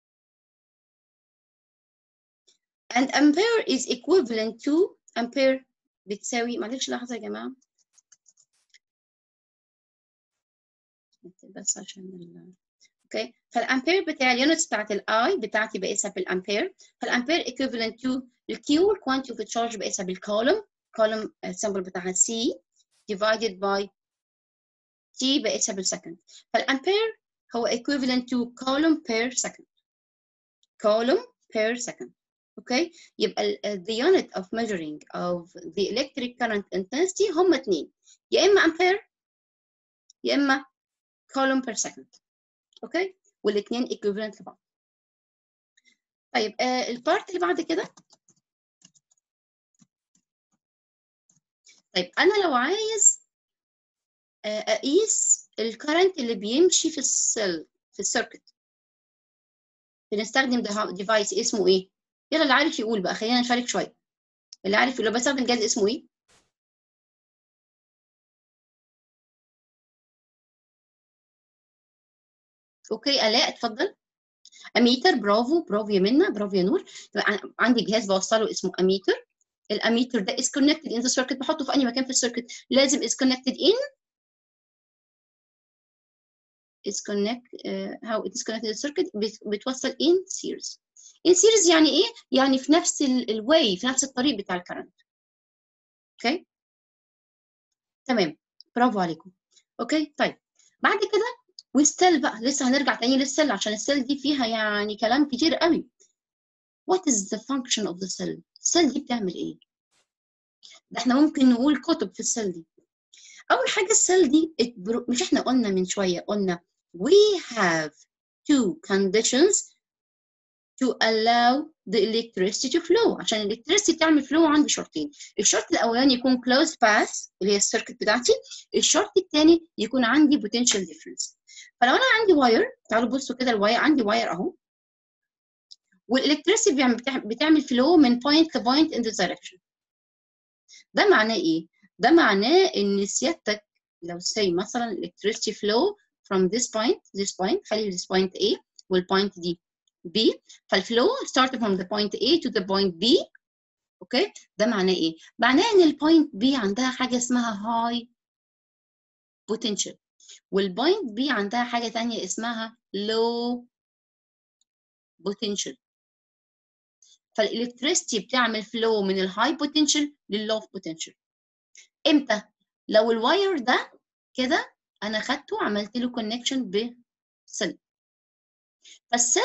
and ampere is equivalent to ampere بتساوي معلش لحظة يا جماعة بس عشان ال اوكي فالامبير بتاع اليونتس بتاعت الاي بتاعتي بقيسها بالامبير فالامبير equivalent to الكيو الكوانتي اوف تشارج بقيسها بالكولوم كولوم السمبل بتاعها سي divided by t بقيسها بالسكند فالامبير هو equivalent to column per second column per second اوكي يبقى the unit of measuring of the electric current intensity هم اتنين يا اما امبير يا اما column per second اوكي والاثنين equivalent لبعض طيب آه البارت اللي بعد كده طيب انا لو عايز آه اقيس الكرنت اللي بيمشي في السيل في السيركت بنستخدم ديفايس اسمه ايه يلا اللي عارف يقول بقى خلينا نشارك شويه اللي عارف يقول بستخدم جهاز اسمه ايه اوكي الاء اتفضل اميتر برافو برافو يا منى برافو يا نور عندي جهاز بوصله اسمه اميتر الاميتر ده is connected in the circuit بحطه في اي مكان في السيركت لازم is connected in is connect uh, how it is connected to the circuit بتوصل in series in series يعني ايه يعني في نفس الواي في نفس الطريق بتاع الكرنت اوكي okay. تمام برافو عليكم اوكي okay. طيب بعد كده والسيل بقى لسه هنرجع تاني للسيل عشان السيل دي فيها يعني كلام كتير قوي what is the function of the cell السيل دي بتعمل ايه ده احنا ممكن نقول كتب في السيل دي اول حاجه السيل دي مش احنا قلنا من شويه قلنا we have two conditions to allow the electricity to flow عشان electricity تعمل flow عندي شرطين الشرط الاولاني يكون closed path اللي هي السيركت بتاعتي الشرط الثاني يكون عندي potential difference فلو انا عندي واير تعالوا بصوا كده الواير عندي واير اهو والالكتريسيتي بتعمل فلو من بوينت لبوينت ان ذا دايركشن ده معناه ايه ده معناه ان سيادتك لو سي مثلا electricity flow from this point this point خلي this point A والبوينت دي B فالفلو start from the point A to the point B اوكي ده معناه ايه معناه ان البوينت B عندها حاجه اسمها high potential والبوينت B عندها حاجه ثانيه اسمها low potential فالالكتريستي بتعمل فلو من الهاي بوتنشال لللو بوتنشال امتى لو الواير ده كده انا خدته عملت له كونكشن بسيل فالسيل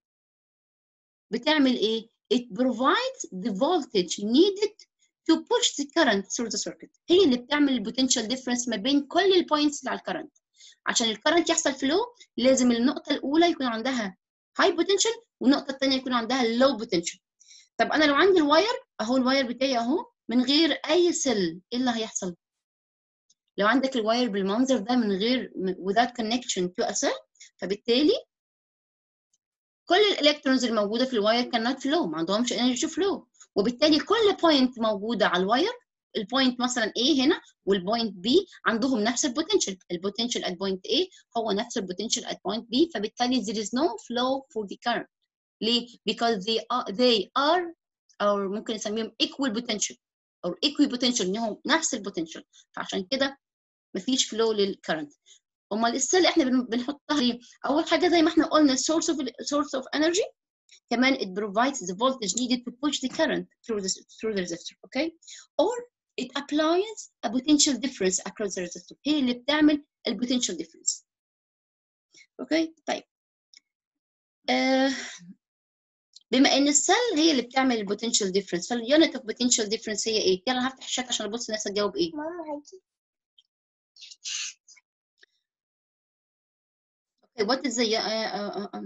بتعمل ايه it provides the voltage needed to push the current through the circuit هي اللي بتعمل البوتنشال ديفرنس ما بين كل البوينتس اللي على الكرنت عشان الكرنت يحصل فلو لازم النقطه الاولى يكون عندها هاي بوتنشال والنقطه الثانيه يكون عندها لو بوتنشال طب انا لو عندي الواير اهو الواير بتاعي اهو من غير اي سيل ايه اللي هيحصل لو عندك الواير بالمنظر ده من غير without connection to a cell فبالتالي كل الالكترونز الموجوده في الواير cannot flow ما عندهمش energy flow وبالتالي كل بوينت موجوده على الواير البوينت مثلا A هنا والبوينت B عندهم نفس البوتنشال البوتنشال at point A هو نفس البوتنشال at point B فبالتالي there is no flow for the current ليه؟ because they are they are او ممكن نسميهم equal potential او equi potential انهم نفس البوتنشال فعشان كده مفيش فلو للكرنت امال السيل احنا بنحطها ليه؟ اول حاجه زي ما احنا قلنا source of source of energy كمان it provides the voltage needed to push the current through the through the resistor okay or it applies a potential difference across the resistor هي اللي بتعمل البوتنشال difference اوكي okay. طيب آه بما ان السيل هي اللي بتعمل البوتنشال ديفرنس فاليونت اوف بوتنشال ديفرنس هي ايه؟ يلا هفتح الشات عشان ابص الناس هتجاوب ايه؟ ماما هاجي Okay, what is the uh, uh, um,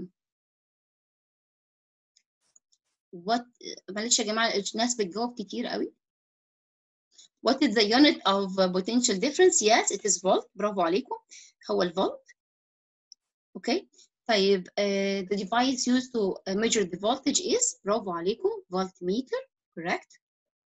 what معلش يا جماعة الناس بتجاوب كتير قوي What is the unit of uh, potential difference? Yes, it is volt. برافو عليكم. هو الفولت. Okay. طيب uh, the device used to measure the voltage is برافو عليكم voltmeter. Correct.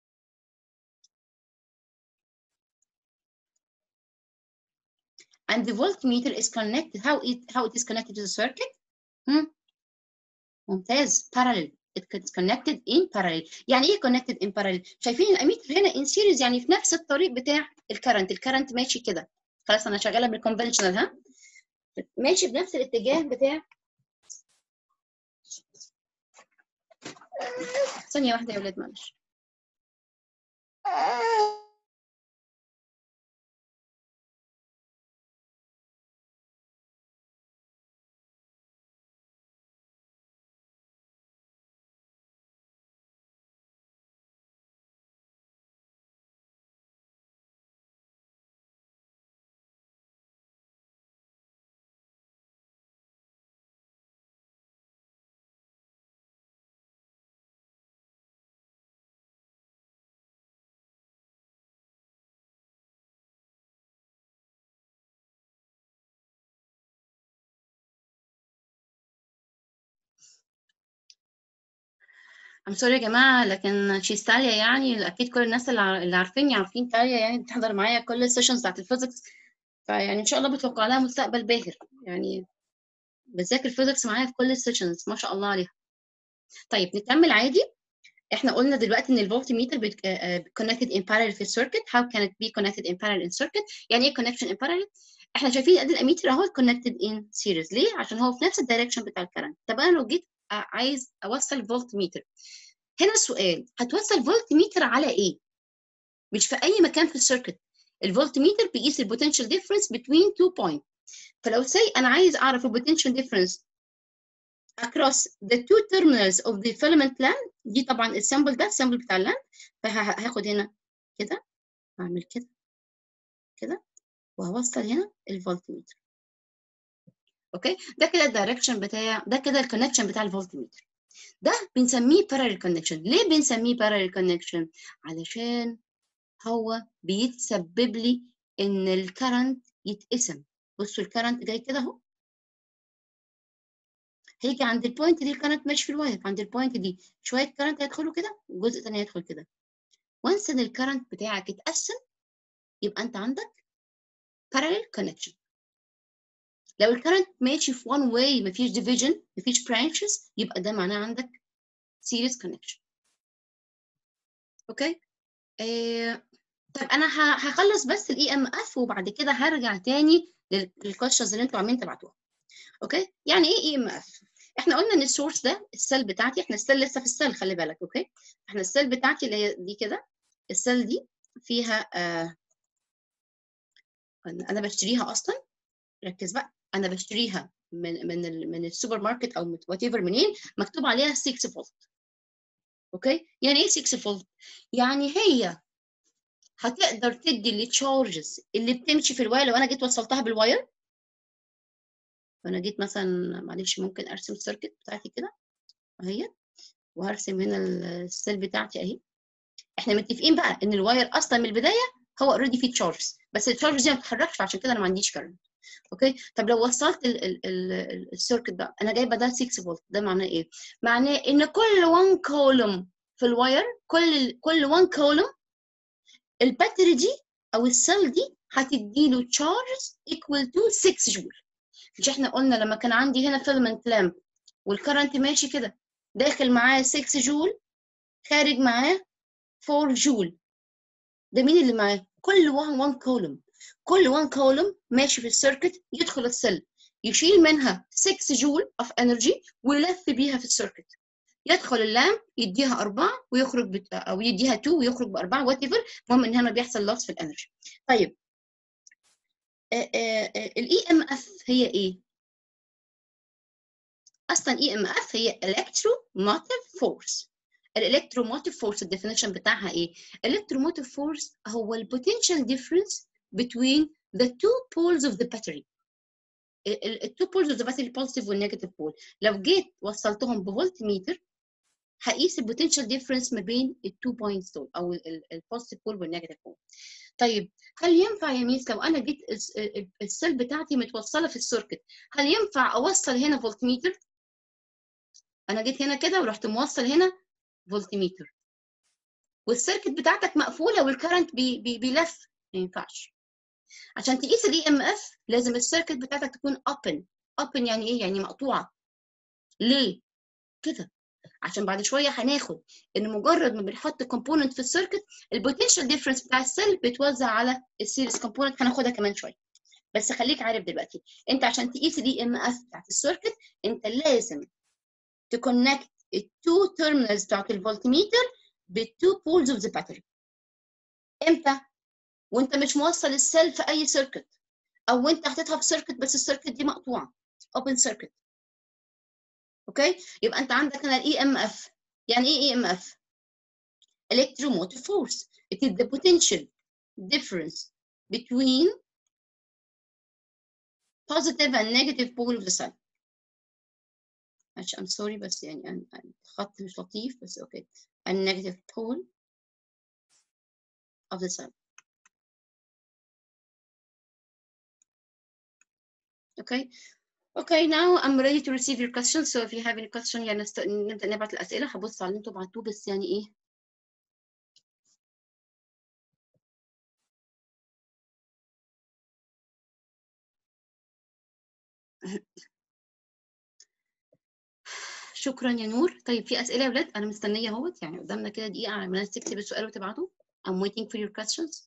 and the voltmeter is connected how it how it is connected to the circuit hmm. ممتاز parallel it's connected in parallel يعني ايه connected in parallel شايفين الاميتر هنا in series يعني في نفس الطريق بتاع الكرنت الكرنت ماشي كده خلاص انا شغاله بالكونفنشنال ها ماشي بنفس الاتجاه بتاع ثانيه واحده يا ولاد معلش I'm sorry يا جماعة لكن شيز تاليا يعني أكيد كل الناس اللي عارفيني عارفين تاليا يعني بتحضر معايا كل السيشنز بتاعت الفيزيكس فيعني إن شاء الله بتوقع لها مستقبل باهر يعني بتذاكر فيزيكس معايا في كل السيشنز ما شاء الله عليها طيب نكمل عادي احنا قلنا دلوقتي ان الفولت ميتر connected in parallel في السيركت how can it be connected in parallel in circuit يعني ايه connection in parallel احنا شايفين ادي الاميتر اهو connected in series ليه عشان هو في نفس الدايركشن بتاع الكرنت طب انا لو جيت عايز اوصل فولت ميتر هنا السؤال هتوصل فولت ميتر على ايه مش في اي مكان في السيركت الفولت ميتر بيقيس البوتنشال ديفرنس between two points فلو سي انا عايز اعرف البوتنشال ديفرنس across the two terminals of the filament lamp دي طبعا السامبل ده السامبل بتاع اللامب فهاخد هنا كده هعمل كده كده وهوصل هنا الفولت ميتر اوكي ده كده الدايركشن بتاع ده كده الكونكشن بتاع الفولت ميتر ده بنسميه parallel connection ليه بنسميه parallel connection علشان هو بيتسبب لي ان الكرنت يتقسم بصوا الكرنت جاي كده اهو هيجي عند البوينت دي الكرنت ماشي في الواير عند البوينت دي شويه كرنت هيدخلوا كده وجزء تاني هيدخل كده وانس ان الكرنت بتاعك اتقسم يبقى انت عندك parallel connection لو الكرنت ماشي في one way مفيش division مفيش branches يبقى ده معناه عندك series connection اوكي آه طب انا هخلص بس الاي ام اف وبعد كده هرجع تاني للكويشنز اللي انتوا عاملين تبعتوها اوكي يعني ايه اي ام اف احنا قلنا ان السورس ده السيل بتاعتي احنا السيل لسه في السيل خلي بالك اوكي احنا السيل بتاعتي اللي هي دي كده السيل دي فيها آه انا بشتريها اصلا ركز بقى انا بشتريها من من ال من السوبر ماركت او وات ايفر منين مكتوب عليها 6 فولت اوكي يعني ايه 6 فولت يعني هي هتقدر تدي التشارجز اللي بتمشي في الواير لو انا جيت وصلتها بالواير فانا جيت مثلا معلش ممكن ارسم السيركت بتاعتي كده اهي وهرسم هنا السيل بتاعتي اهي احنا متفقين بقى ان الواير اصلا من البدايه هو اوريدي فيه تشارجز بس التشارجز دي ما بتتحركش فعشان كده انا ما عنديش كارنت اوكي طب لو وصلت السيركت ده انا جايبه ده 6 فولت ده معناه ايه معناه ان كل 1 كولوم في الواير كل كل 1 كولوم الباتري دي او السيل دي هتدي له تشارجز ايكوال تو 6 جول مش احنا قلنا لما كان عندي هنا فيلمنت لامب والكرنت ماشي كده داخل معاه 6 جول خارج معاه 4 جول ده مين اللي معاه كل 1 1 كولوم كل 1 كولوم ماشي في السيركت يدخل السيل يشيل منها 6 جول اوف انرجي ويلف بيها في السيركت يدخل اللامب يديها أربعة ويخرج بت... أو يديها 2 ويخرج بأربعة وات ايفر المهم إن هنا بيحصل لوس في الانرجي طيب الاي ام اف هي ايه؟ اصلا اي ام اف هي electromotive force الالكتروموتيف فورس الديفينيشن بتاعها ايه؟ الالكتروموتيف فورس هو البوتنشال ديفرنس between the two poles of the battery التو بولز اوف ذا باتري البوزيتيف والنيجاتيف بول لو جيت وصلتهم بفولت ميتر هقيس البوتنشال ديفرنس ما بين التو بوينتس دول او البوزيتيف بول والنيجاتيف بول طيب هل ينفع يا ميس لو انا جيت السيل بتاعتي متوصله في السيركت هل ينفع اوصل هنا فولت ميتر انا جيت هنا كده ورحت موصل هنا فولت ميتر والسيركت بتاعتك مقفوله والكرنت بي بي بيلف ما ينفعش عشان تقيس الاي ام اف لازم السيركت بتاعتك تكون اوبن اوبن يعني ايه يعني مقطوعه ليه كده عشان بعد شويه هناخد ان مجرد ما بنحط كومبوننت في السيركت البوتنشال ديفرنس بتاع السيل بيتوزع على السيريز كومبوننت هناخدها كمان شويه بس خليك عارف دلوقتي انت عشان تقيس الاي ام اف بتاعت السيركت انت لازم تكونكت التو تيرمينالز بتاعت الفولتميتر بالتو بولز اوف ذا باتري امتى وانت مش موصل السيل في اي سيركت او انت حاططها في سيركت بس السيركت دي مقطوعه اوبن سيركت اوكي يبقى انت عندك هنا الاي ام اف يعني ايه اي ام اف electromotive force it is the potential difference between positive and negative pole of the cell I'm sorry بس يعني الخط مش لطيف بس اوكي a negative pole of the cell okay Okay, now I'm ready to receive your questions. So if you have any question يعني نست... نبدأ نبعت الأسئلة هبص على اللي انتوا بعتوه بس يعني إيه شكرا يا نور طيب في اسئله يا ولاد انا مستنيه اهوت يعني قدامنا كده دقيقه على ما الناس تكتب السؤال وتبعته I'm waiting for your questions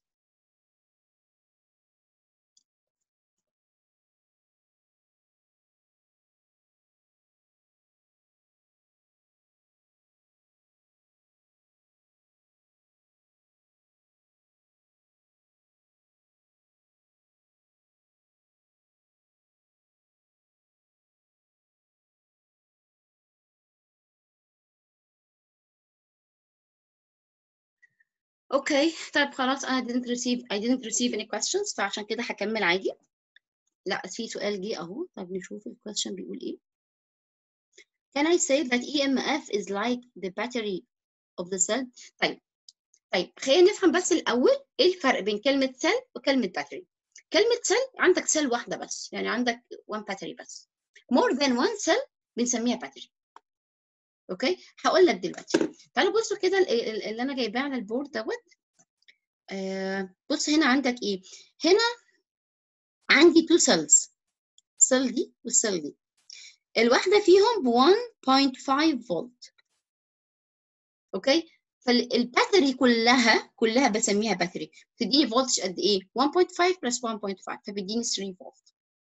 اوكي طيب خلاص انا didn't receive I didn't receive any questions فعشان كده هكمل عادي لا في سؤال جه اهو طب نشوف الكويشن بيقول ايه Can I say that EMF is like the battery of the cell طيب طيب خلينا نفهم بس الاول ايه الفرق بين كلمه سيل وكلمه باتري كلمه سيل عندك سيل واحده بس يعني عندك one battery بس more than one cell بنسميها باتري اوكي هقول لك دلوقتي تعالوا بصوا كده ال- ال- اللي انا جايباه على البورد دوت آه بص هنا عندك ايه هنا عندي تو سيلز السيل دي والسيل دي الواحده فيهم ب 1.5 فولت اوكي فالباتري كلها كلها بسميها باتري بتديني فولتج قد ايه 1.5 بلس 1.5 فبيديني 3 فولت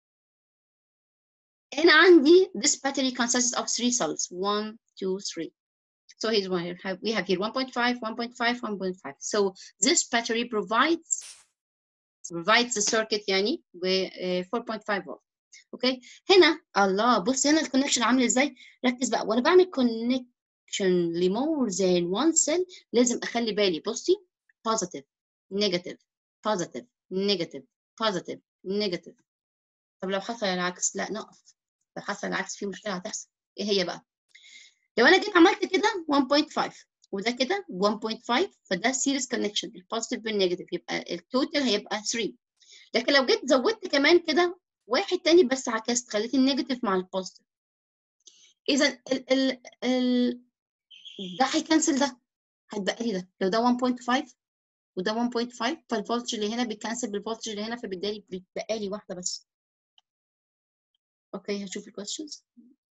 هنا عندي this battery consists of three cells 1 2 3 So here's one here. Have- We have here 1.5, 1.5, 1.5. So this battery provides provides the circuit يعني ب آه، 4.5 volt. اوكي هنا الله بص هنا الكونكشن عامل ازاي ركز بقى وانا بعمل كونكشن لمور than one cell لازم اخلي بالي بصي positive negative positive negative positive negative طب لو حصل العكس لا نقف لو حصل العكس في مشكله هتحصل ايه هي بقى لو انا جيت عملت كده 1.5 وده كده 1.5 فده سيريس كونكشن البوزيتيف بالنيجاتيف يبقى التوتال هيبقى 3 لكن لو جيت زودت كمان كده واحد تاني بس عكست خليت النيجاتيف مع البوزيتيف اذا ال ال ال ده هيكنسل ده هتبقى لي ده لو ده 1.5 وده 1.5 فالفولتج اللي هنا بيكنسل بالفولتج اللي هنا فبالتالي بيتبقى لي واحده بس اوكي هشوف الكويشنز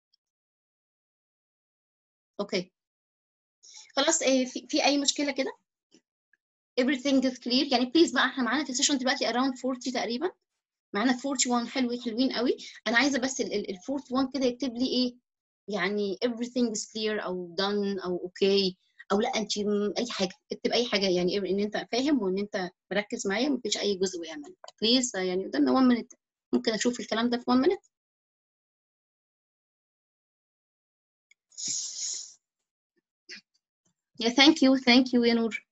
اوكي خلاص ايه في, في اي مشكله كده everything is clear يعني بليز بقى احنا معانا في السيشن دلوقتي around 40 تقريبا معانا 41 حلو حلوين قوي انا عايزه بس ال 41 كده يكتب لي ايه يعني everything is clear او done او okay او لا انت م- اي حاجه اكتب اي حاجه يعني ان انت فاهم وان انت مركز معايا مفيش اي جزء وقع منك بليز يعني قدامنا 1 minute ممكن اشوف الكلام ده في 1 minute يا ثانك يو ثانك يو يا نور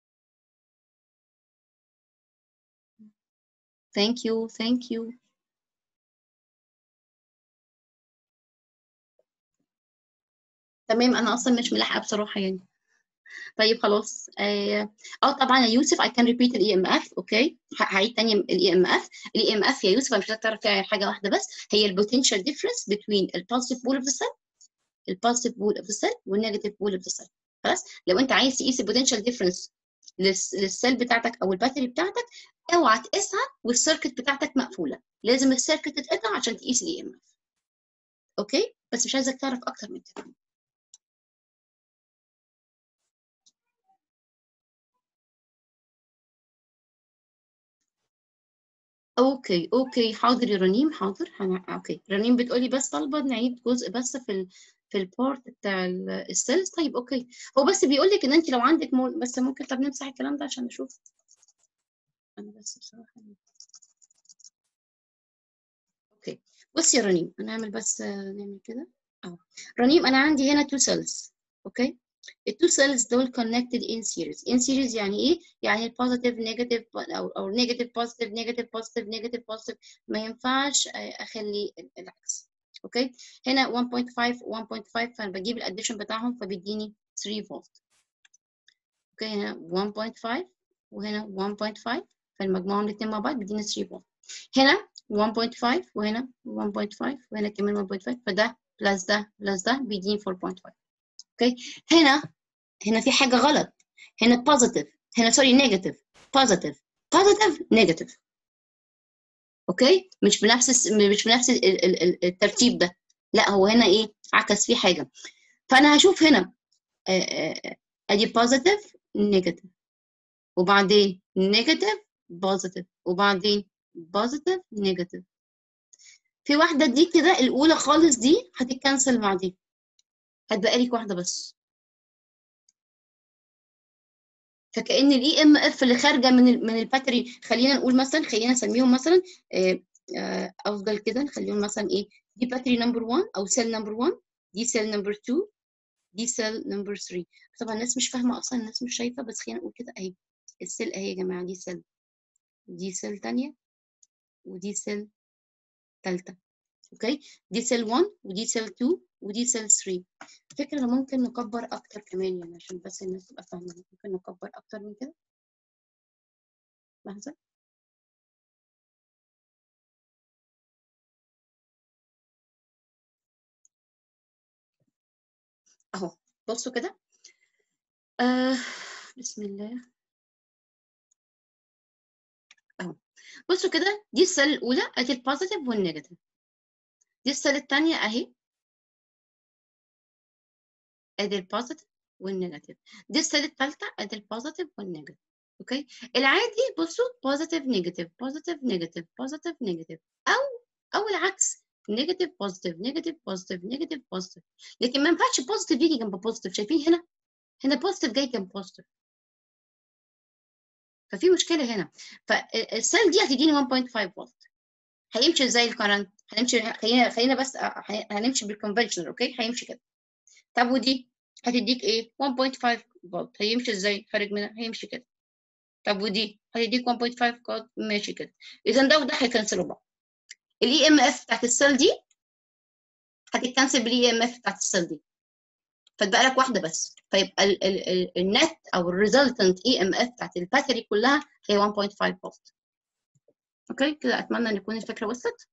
ثانك يو ثانك يو تمام انا اصلا مش ملاحقه بصراحه يعني طيب خلاص اه آه، طبعا يا يوسف I can repeat الاي ام اف اوكي هعيد تاني الاي ام اف الاي ام اف يا يوسف انا مش عايزك تعرف فيها حاجه واحده بس هي البوتنشال ديفرنس between البوزيتيف بول اوف ذا سيل البوزيتيف بول اوف ذا سيل والنيجاتيف بول اوف ذا سيل خلاص لو انت عايز تقيس البوتنشال ديفرنس للسيل بتاعتك او الباتري بتاعتك اوعى تقيسها والسيركت بتاعتك مقفوله لازم السيركت تتقطع عشان تقيس الاي ام اف اوكي بس مش عايزك تعرف اكتر من كده اوكي اوكي حاضر يا رنيم حاضر هن... اوكي رنيم بتقولي بس طالبه نعيد جزء بس في ال... في البارت بتاع ال- السيلز طيب اوكي هو بس بيقول لك ان انت لو عندك مول بس ممكن طب نمسح الكلام ده عشان نشوف انا بس بصراحه اوكي بص يا رنيم انا هعمل بس آه، نعمل كده اه رنيم انا عندي هنا تو سيلز اوكي التو سيلز دول connected in series in series يعني ايه يعني البوزيتيف نيجاتيف او او نيجاتيف بوزيتيف نيجاتيف بوزيتيف نيجاتيف بوزيتيف ما ينفعش آه، اخلي ال- العكس اوكي هنا 1.5 1.5 فانا بجيب الاديشن بتاعهم فبيديني 3 فولت اوكي هنا 1.5 وهنا 1.5 فالمجموعهم الاثنين مع بعض بيديني 3 فولت هنا 1.5 وهنا 1.5 وهنا كمان 1.5 فده بلس ده بلس ده بيديني 4.5 اوكي هنا هنا في حاجه غلط هنا بوزيتيف هنا سوري نيجاتيف بوزيتيف بوزيتيف نيجاتيف اوكي مش بنفس الس- مش بنفس ال- ال- ال- الترتيب ده لا هو هنا ايه عكس فيه حاجه فانا هشوف هنا آه، آه، ادي بوزيتيف نيجاتيف وبعدين نيجاتيف بوزيتيف وبعدين بوزيتيف نيجاتيف في واحده دي كده الاولى خالص دي هتتكنسل مع دي هتبقى لك واحده بس فكأن الاي ام اف اللي خارجه من ال من الباتري خلينا نقول مثلا خلينا نسميهم مثلا آه، آه، افضل كده نخليهم مثلا ايه دي باتري نمبر 1 او سيل نمبر 1 دي سيل نمبر 2 دي سيل نمبر 3 طبعا الناس مش فاهمه اصلا الناس مش شايفه بس خلينا نقول كده اهي السيل اهي يا جماعه دي سيل دي سيل تانية ودي سيل تالتة اوكي دي سيل 1 ودي سيل 2 ودي سيل 3 فكرة ممكن نكبر اكتر كمان يعني عشان بس الناس تبقى فاهمة ممكن نكبر اكتر من كده لحظة اهو بصوا كده آه بسم الله اهو بصوا كده دي السيل الاولى ادي البوزيتيف والنيجاتيف دي السيل الثانيه اهي ادي البوزيتيف والنيجاتيف دي السيل الثالثه ادي البوزيتيف والنيجاتيف اوكي العادي بصوا بوزيتيف نيجاتيف بوزيتيف نيجاتيف بوزيتيف نيجاتيف او او العكس نيجاتيف بوزيتيف نيجاتيف بوزيتيف نيجاتيف بوزيتيف لكن ما ينفعش بوزيتيف يجي جنب بوزيتيف شايفين هنا هنا بوزيتيف جاي جنب بوزيتيف ففي مشكله هنا فالسيل دي هتديني 1.5 فولت هيمشي ازاي الكرنت هنمشي خلينا خلينا بس هنمشي بالكونفنشنال اوكي هيمشي كده طب ودي هتديك ايه 1.5 فولت هيمشي ازاي خارج منها هيمشي كده طب ودي هتديك 1.5 فولت ماشي كده اذا ده وده هيكنسلوا بعض الاي ام اف بتاعت السيل دي هتتكنسل بالاي ام اف بتاعت السيل دي فتبقى لك واحده بس فيبقى النت او الريزلتنت اي ام اف بتاعت الباتري كلها هي 1.5 فولت اوكي كده اتمنى ان تكون الفكره وصلت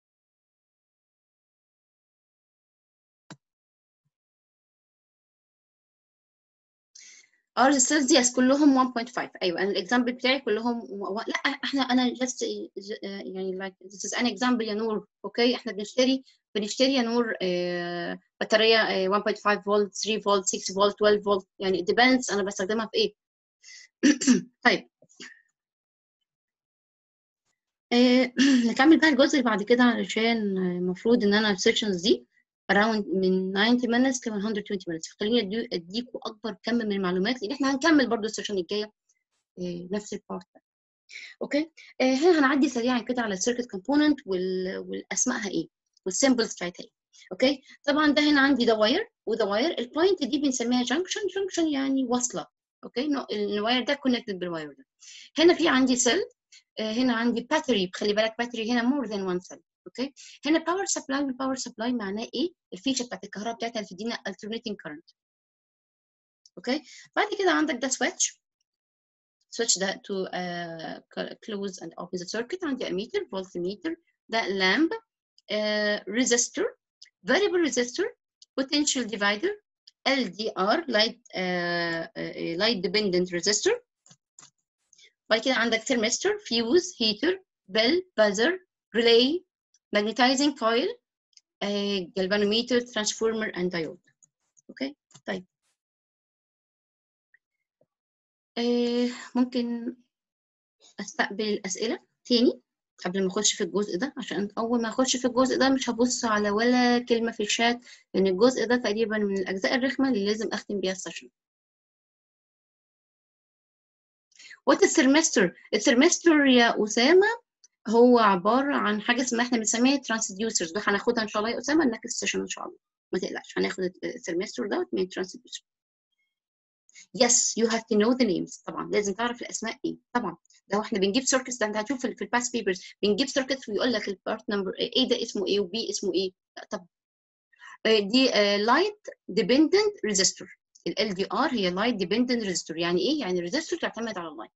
ار السيلز دي كلهم 1.5 ايوه انا الاكزامبل بتاعي كلهم و... لا احنا انا جاست يعني لايك ذس از ان اكزامبل يا نور اوكي احنا بنشتري بنشتري يا نور آه بطاريه آه 1.5 فولت 3 فولت 6 فولت 12 فولت يعني ديبندز انا بستخدمها في ايه طيب آه نكمل بقى الجزء اللي بعد كده علشان المفروض ان انا السيشنز دي around من 90 minutes ل 120 minutes خليني اديكم اكبر كم من المعلومات لان احنا هنكمل برضو السيشن الجايه نفس البارت ده اوكي هنا هنعدي سريعا كده على السيركت كومبوننت والاسمائها ايه والسيمبلز بتاعتها ايه اوكي طبعا ده هنا عندي ده واير وده واير البوينت دي بنسميها جنكشن جنكشن يعني وصله اوكي الواير ده كونكتد بالواير ده هنا في عندي سيل هنا عندي باتري خلي بالك باتري هنا مور ذان وان سيل اوكي هنا باور سبلاي والباور سبلاي معناه ايه الفيشه بتاعت الكهرباء بتاعتها اللي بتدينا alternating current اوكي بعد كده عندك ده سويتش switch ده to uh, close and open the circuit عندي ammeter voltmeter ده lamp uh, resistor variable resistor potential divider LDR light uh, uh, light dependent resistor بعد كده عندك thermistor fuse heater bell buzzer relay magnetizing coil uh, galvanometer transformer and diode اوكي طيب uh, ممكن استقبل الاسئله تاني قبل ما اخش في الجزء ده عشان اول ما اخش في الجزء ده مش هبص على ولا كلمه في الشات لان الجزء ده تقريبا من الاجزاء الرخمه اللي لازم اختم بيها السيشن وات الثرمستر الثرمستر يا اسامه هو عباره عن حاجه اسمها احنا بنسميها ترانسديوسرز ده هناخدها ان شاء الله يا اسامه نكست السيشن ان شاء الله ما تقلقش هناخد الثرمستر دوت من ترانسديوسر yes you have to know the names طبعا لازم تعرف الاسماء ايه طبعا لو احنا بنجيب سيركتس ده انت هتشوف في الباس بيبرز بنجيب سيركتس ويقول لك البارت نمبر ايه ده اسمه ايه وبي اسمه ايه لا طبعا دي لايت ديبندنت ريزيستور ال دي ار هي لايت ديبندنت ريزيستور يعني ايه يعني ريزيستور تعتمد على اللايت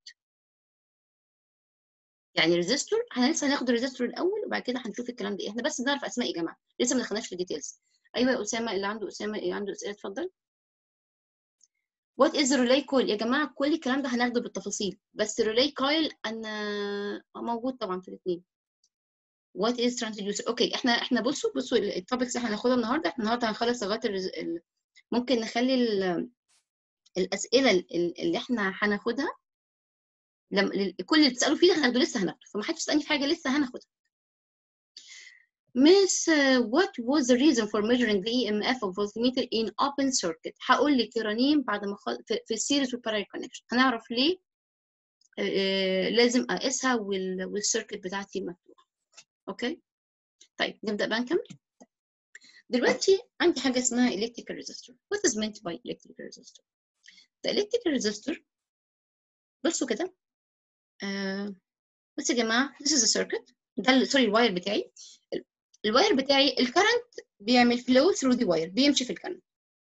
يعني ريزيستور احنا لسه هناخد الريزيستور الاول وبعد كده هنشوف الكلام ده احنا بس بنعرف اسماء يا جماعه لسه ما دخلناش في الديتيلز ايوه يا اسامه اللي عنده اسامه اللي عنده اسئله اتفضل وات از ريلاي كويل يا جماعه كل الكلام ده هناخده بالتفاصيل بس ريلاي كويل انا موجود طبعا في الاثنين وات از ترانسديوسر اوكي احنا احنا بصوا بصوا التوبكس اللي احنا هناخدها النهارده احنا النهارده هنخلص لغايه ال- ال- ممكن نخلي ال- الاسئله ال- اللي احنا هناخدها لما لل- كل اللي بتسالوا فيه ده هناخده لسه هناخده فما حدش يسالني في حاجه لسه هناخدها Miss uh, what was the reason for measuring the EMF of voltmeter in open circuit هقول لك يا رنيم بعد ما خل... في, في السيريز والبارallel كونكشن هنعرف ليه آه، لازم اقيسها وال... والسيركت بتاعتي مفتوحه اوكي طيب نبدا بقى نكمل دلوقتي عندي حاجه اسمها electrical resistor what is meant by electrical resistor the electrical resistor بصوا كده آه بص يا جماعه this is a circuit ده سوري الواير بتاعي ال- الواير بتاعي الكرنت بيعمل flow through the wire بيمشي في الكرنت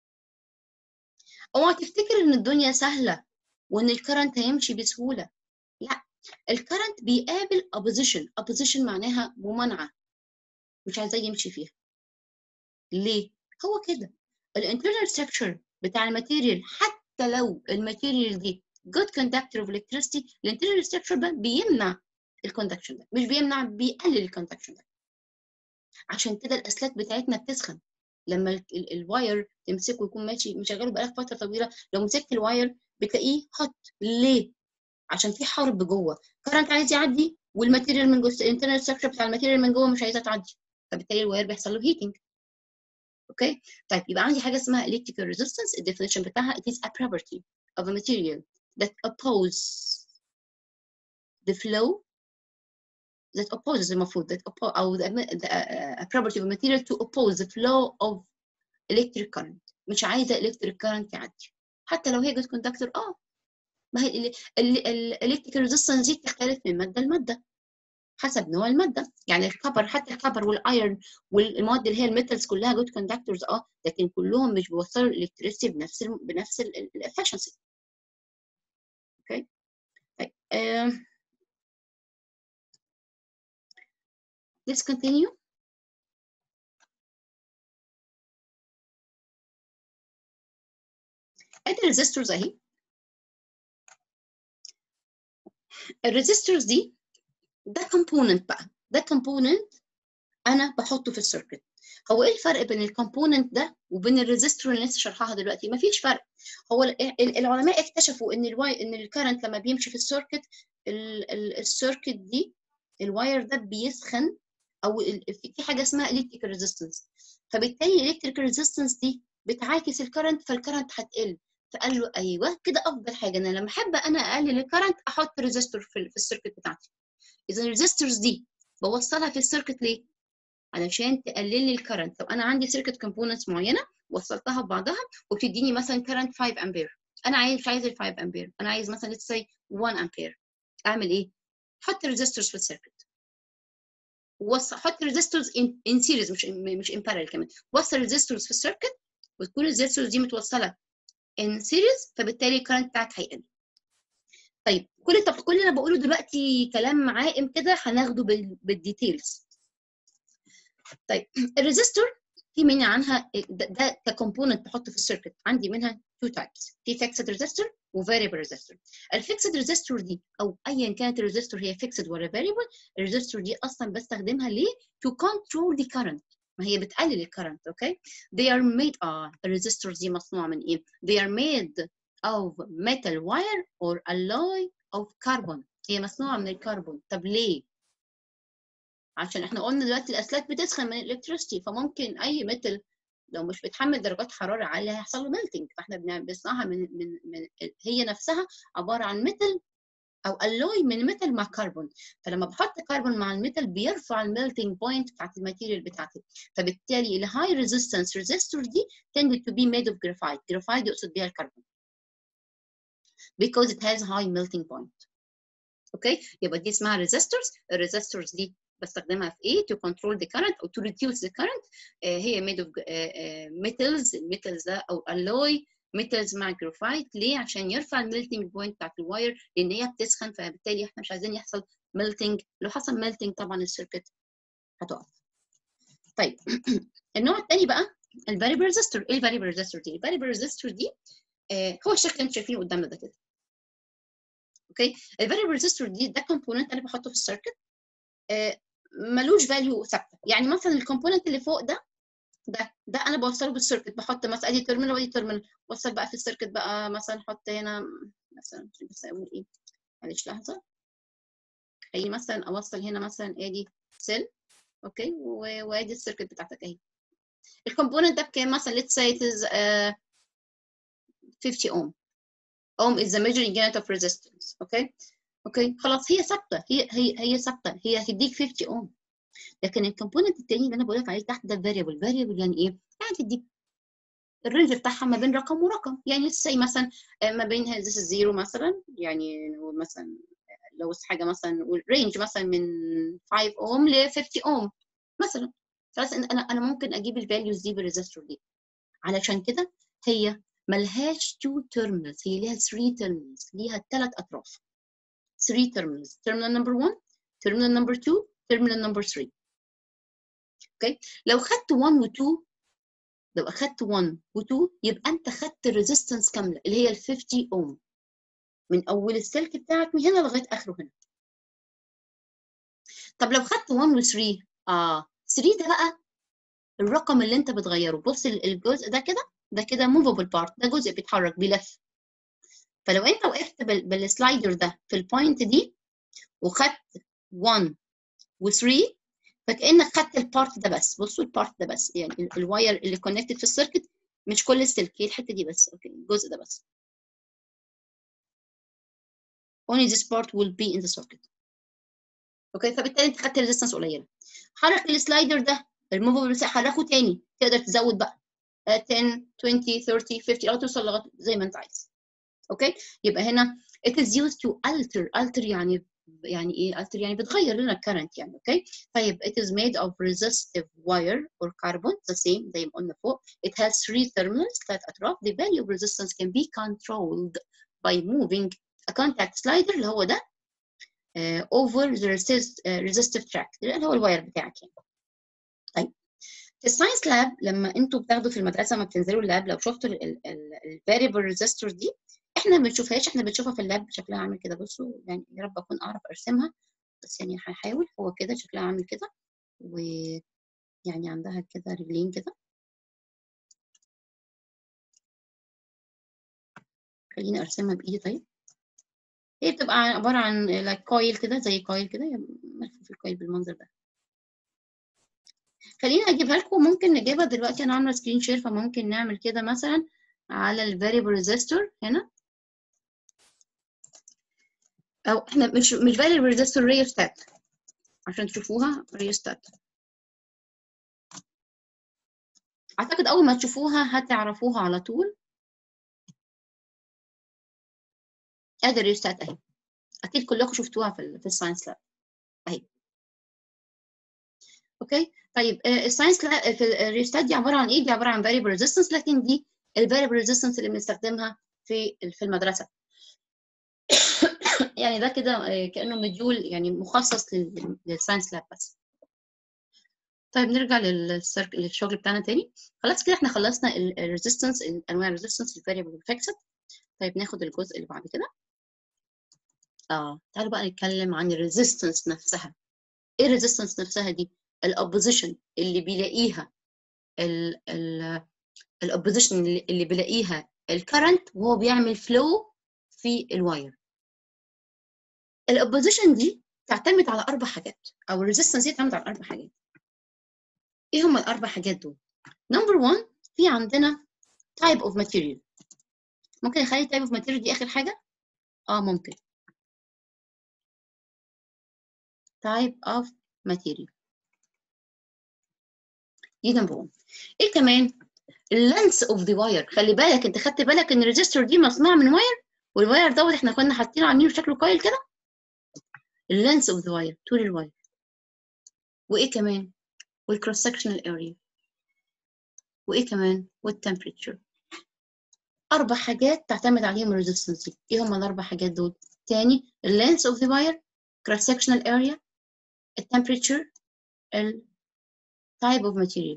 اوعى تفتكر ان الدنيا سهله وان الكرنت هيمشي بسهوله لا الكرنت بيقابل opposition opposition معناها ممانعه مش عايزاه يمشي فيها ليه هو كده الانترنال structure بتاع الماتيريال حتى لو الماتيريال دي good conductor of electricity الانترنال structure ده بيمنع الكوندكشن ده مش بيمنع بيقلل الكوندكشن ده عشان كده الاسلاك بتاعتنا بتسخن لما ال- ال- الواير تمسكه يكون ماشي مشغله بقالك فتره طويله لو مسكت الواير بتلاقيه هوت ليه عشان في حرب جوه كرنت عايز يعدي والماتيريال من جوه الانترنال ستراكشر بتاع الماتيريال من جوه مش عايزه تعدي فبالتالي الواير بيحصل له هيتنج اوكي طيب يبقى عندي حاجه اسمها electrical resistance الديفينيشن بتاعها it is a property of a material that oppose the flow that opposes المفروض that oppo او the, the, uh, a property of a material to oppose the flow of electric current مش عايزه electric current يعدي حتى لو هي good conductor اه ما هي الالكتريكال ريزيستنس دي بتختلف من ماده لماده حسب نوع الماده يعني الكبر حتى الكبر والايرن والمواد اللي هي الميتالز كلها جود كوندكتورز اه لكن كلهم مش بيوصلوا الالكتريسيتي بنفس ال بنفس الافشنسي اوكي طيب uh, let's continue ادي الريزيستورز اهي الريزيستورز دي ده كومبوننت بقى ده كومبوننت انا بحطه في السيركت هو ايه الفرق بين الكومبوننت ده وبين الريزيستور اللي لسه شرحها دلوقتي مفيش فرق هو العلماء اكتشفوا ان الواي ان الكرنت لما بيمشي في السيركت السيركت دي الواير ده بيسخن او في حاجه اسمها الكتريك ريزيستنس فبالتالي الالكتريك ريزيستنس دي بتعاكس الكرنت فالكرنت هتقل فقال له ايوه كده افضل حاجه انا لما احب انا اقلل الكرنت احط ريزيستور في, في السيركت بتاعتي اذا الريزيستورز دي بوصلها في السيركت ليه علشان تقلل لي الكرنت لو انا عندي سيركت كومبوننتس معينه وصلتها ببعضها وبتديني مثلا كرنت 5 امبير انا عايز مش عايز ال 5 امبير انا عايز مثلا let's say 1 امبير اعمل ايه حط ريزيستورز في السيركت وصل حط ريزيستورز ان سيريز مش مش ان بارallel كمان وصل ريزيستورز في السيركت وتكون الريزيستورز دي متوصله ان سيريز فبالتالي الكرنت بتاعك هيقل طيب كل طب كل اللي انا بقوله دلوقتي كلام عائم كده هناخده بالديتيلز طيب الريزيستور في منها عنها ده, ده ككومبوننت بحطه في السيركت عندي منها تو تايبس في فيكسد ريزيستور وفاريبل ريزيستور الفيكسد ريزيستور دي او ايا كانت الريزيستور هي فيكسد ولا فاريبل الريزيستور دي اصلا بستخدمها ليه to control the current ما هي بتقلل الكرنت اوكي they are made اه الريزيستورز دي مصنوعه من ايه they are made of metal wire or alloy of carbon هي مصنوعه من الكربون طب ليه عشان احنا قلنا دلوقتي الاسلاك بتسخن من الالكتريستي فممكن اي ميتال لو مش بتحمل درجات حراره عاليه هيحصل له ميلتنج فاحنا بنصنعها من من من هي نفسها عباره عن ميتال او الوي من ميتال مع كربون فلما بحط كربون مع الميتال بيرفع الميلتنج بوينت بتاعت الماتيريال بتاعتي فبالتالي الهاي ريزيستنس ريزيستور دي tended to be made of graphite graphite يقصد بيها الكربون because it has high melting point اوكي يبقى دي اسمها resistors الريزيستورز دي بستخدمها في ايه to control the current او to reduce the current uh, هي made of uh, uh, metals الميتالز ده او alloy metals مع جرافايت ليه عشان يرفع الميلتنج بوينت بتاعت الواير لان هي بتسخن فبالتالي احنا مش عايزين يحصل ميلتنج لو حصل ميلتنج طبعا السيركت هتقف طيب النوع الثاني بقى الفاريبل ريزيستور ايه الفاريبل ريزيستور دي الفاريبل ريزيستور دي آه هو الشكل اللي انتم شايفينه قدامنا ده كده اوكي الفاريبل ريزيستور دي ده كومبوننت انا بحطه في السيركت آه ملوش فاليو ثابته يعني مثلا الكومبوننت اللي فوق ده ده ده انا بوصله بالسيركت بحط مثلا ادي تيرمينال وادي تيرمينال وصل بقى في السيركت بقى مثلا احط هنا مثلا بس اقول ايه معلش لحظه خليني مثلا اوصل هنا مثلا ادي سيل اوكي وادي السيركت بتاعتك اهي الكومبوننت ده بكام مثلا let's say it is uh, 50 ohm ohm is the measuring unit of resistance اوكي اوكي خلاص هي ثابته هي هي هي ثابته هي هتديك 50 ohm لكن الكومبوننت التاني اللي انا بقول لك عليه تحت ده فاريبل فاريبل يعني ايه؟ يعني تديك الرينج بتاعها ما بين رقم ورقم يعني سي مثلا ما بين this is زيرو مثلا يعني نقول مثلا لو حاجه مثلا نقول رينج مثلا من 5 اوم ل 50 اوم مثلا خلاص انا انا ممكن اجيب الفاليوز دي بالريزستور دي علشان كده هي ملهاش 2 تيرمينالز هي ليها 3 تيرمينالز ليها ثلاث اطراف 3 تيرمينالز تيرمينال نمبر 1 تيرمينال نمبر 2 تيرمينال نمبر 3 اوكي لو خدت 1 و2 لو اخدت 1 و2 يبقى انت خدت الريزيستنس كامله اللي هي ال 50 اوم من اول السلك بتاعك من هنا لغايه اخره هنا طب لو خدت 1 و3 اه 3 ده بقى الرقم اللي انت بتغيره بص الجزء ده كده ده كده موفابل بارت ده جزء بيتحرك بيلف فلو انت وقفت بالسلايدر ده في البوينت دي وخدت 1 و3 فكانك خدت البارت ده بس بصوا البارت ده بس يعني الواير اللي كونكتد في السيركت مش كل السلك هي الحته دي بس اوكي الجزء ده بس only this part will be in the circuit اوكي فبالتالي انت خدت ريزيستنس قليله حرك السلايدر ده الموفبل حركه تاني تقدر تزود بقى 10 20 30 50 لغايه توصل لغايه زي ما انت عايز اوكي يبقى هنا it is used to alter alter يعني يعني ايه alter يعني بتغير لنا الكرنت يعني اوكي طيب it is made of resistive wire or carbon the same زي ما قلنا فوق it has three terminals ثلاث اطراف the value of resistance can be controlled by moving a contact slider اللي هو ده uh, over the resist, uh, resistive track اللي هو الواير بتاعك يعني طيب في الساينس لاب لما انتوا بتاخدوا في المدرسه ما بتنزلوا اللاب لو شفتوا الفاريبل ريزيستور دي احنا ما بنشوفهاش احنا بنشوفها في اللاب شكلها عامل كده بصوا يعني يا رب اكون اعرف ارسمها بس يعني هحاول هو كده شكلها عامل كده ويعني عندها كده رجلين كده خليني ارسمها بايدي طيب هي بتبقى عباره عن لايك كويل كده زي كويل كده ملفوف الكويل بالمنظر ده خليني اجيبها لكم ممكن نجيبها دلوقتي انا عامله سكرين شير فممكن نعمل كده مثلا على الفاريبل ريزيستور هنا او احنا مش مش فاريبل ريزيستور ريوستات عشان تشوفوها ريوستات اعتقد اول ما تشوفوها هتعرفوها على طول ادي الريوستات اهي اكيد كلكم شفتوها في في الساينس لاب اهي اوكي طيب الساينس في الريوستات دي عباره عن ايه دي عباره عن فاريبل ريزيستنس لكن دي الفاريبل ريزيستنس اللي بنستخدمها في في المدرسه يعني ده كده كانه مديول يعني مخصص للساينس لاب بس طيب نرجع للسيرك للشغل بتاعنا تاني خلاص كده احنا خلصنا الريزيستنس انواع الريزيستنس الفاريبل والفيكسد طيب ناخد الجزء اللي بعد كده اه تعالوا بقى نتكلم عن الريزيستنس نفسها ايه الريزيستنس نفسها دي الاوبوزيشن اللي بيلاقيها ال ال الاوبوزيشن اللي بيلاقيها الكرنت وهو بيعمل فلو في الواير الاوبوزيشن دي تعتمد على اربع حاجات او الريزيستنس دي تعتمد على اربع حاجات ايه هم الاربع حاجات دول نمبر 1 في عندنا type of material ممكن نخلي type of material دي اخر حاجه اه ممكن type of material دي نمبر 1 ايه كمان اللانس اوف ذا واير خلي بالك انت خدت بالك ان الريزيستور دي مصنوع من واير والواير دوت احنا كنا حاطينه عاملينه شكله كويل كده اللانس اوف ذا واير طول الواير وايه كمان والكروس سكشنال اريا وايه كمان والتمبريتشر اربع حاجات تعتمد عليهم الريزيستنس دي ايه هم الاربع حاجات دول تاني اللانس اوف ذا واير كروس سكشنال اريا التمبريتشر ال type of material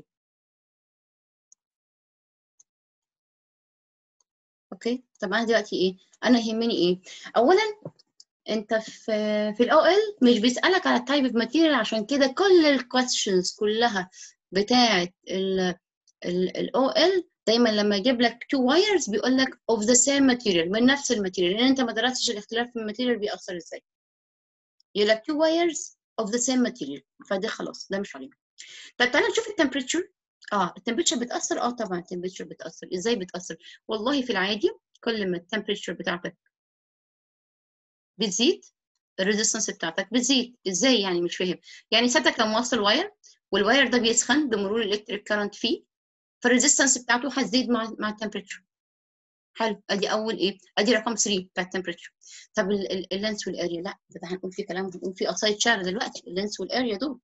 اوكي طب انا دلوقتي ايه انا يهمني ايه اولا انت في في الاو ال مش بيسالك على التايب اوف ماتيريال عشان كده كل الكويستشنز كلها بتاعه الاو ال دايما لما يجيب لك تو وايرز بيقول لك اوف ذا سيم ماتيريال من نفس الماتيريال لان انت ما درستش الاختلاف في الماتيريال بيأثر ازاي يقول لك تو وايرز اوف ذا سيم ماتيريال فده خلاص ده مش علينا طب تعالى نشوف التمبريتشر اه التمبريتشر بتأثر اه طبعا التمبريتشر بتأثر ازاي بتأثر والله في العادي كل ما التمبريتشر بتاعتك بتزيد الريزيستنس بتاعتك بتزيد ازاي يعني مش فاهم يعني ساعتك لما موصل واير والواير ده بيسخن بمرور الالكتريك كارنت فيه فالريزيستنس بتاعته هتزيد مع مع التمبريتشر حلو ادي اول ايه ادي رقم 3 بتاع التمبريتشر طب اللينس والاريا لا ده هنقول في كلام هنقول في اسايد شعر دلوقتي اللينس والاريا دول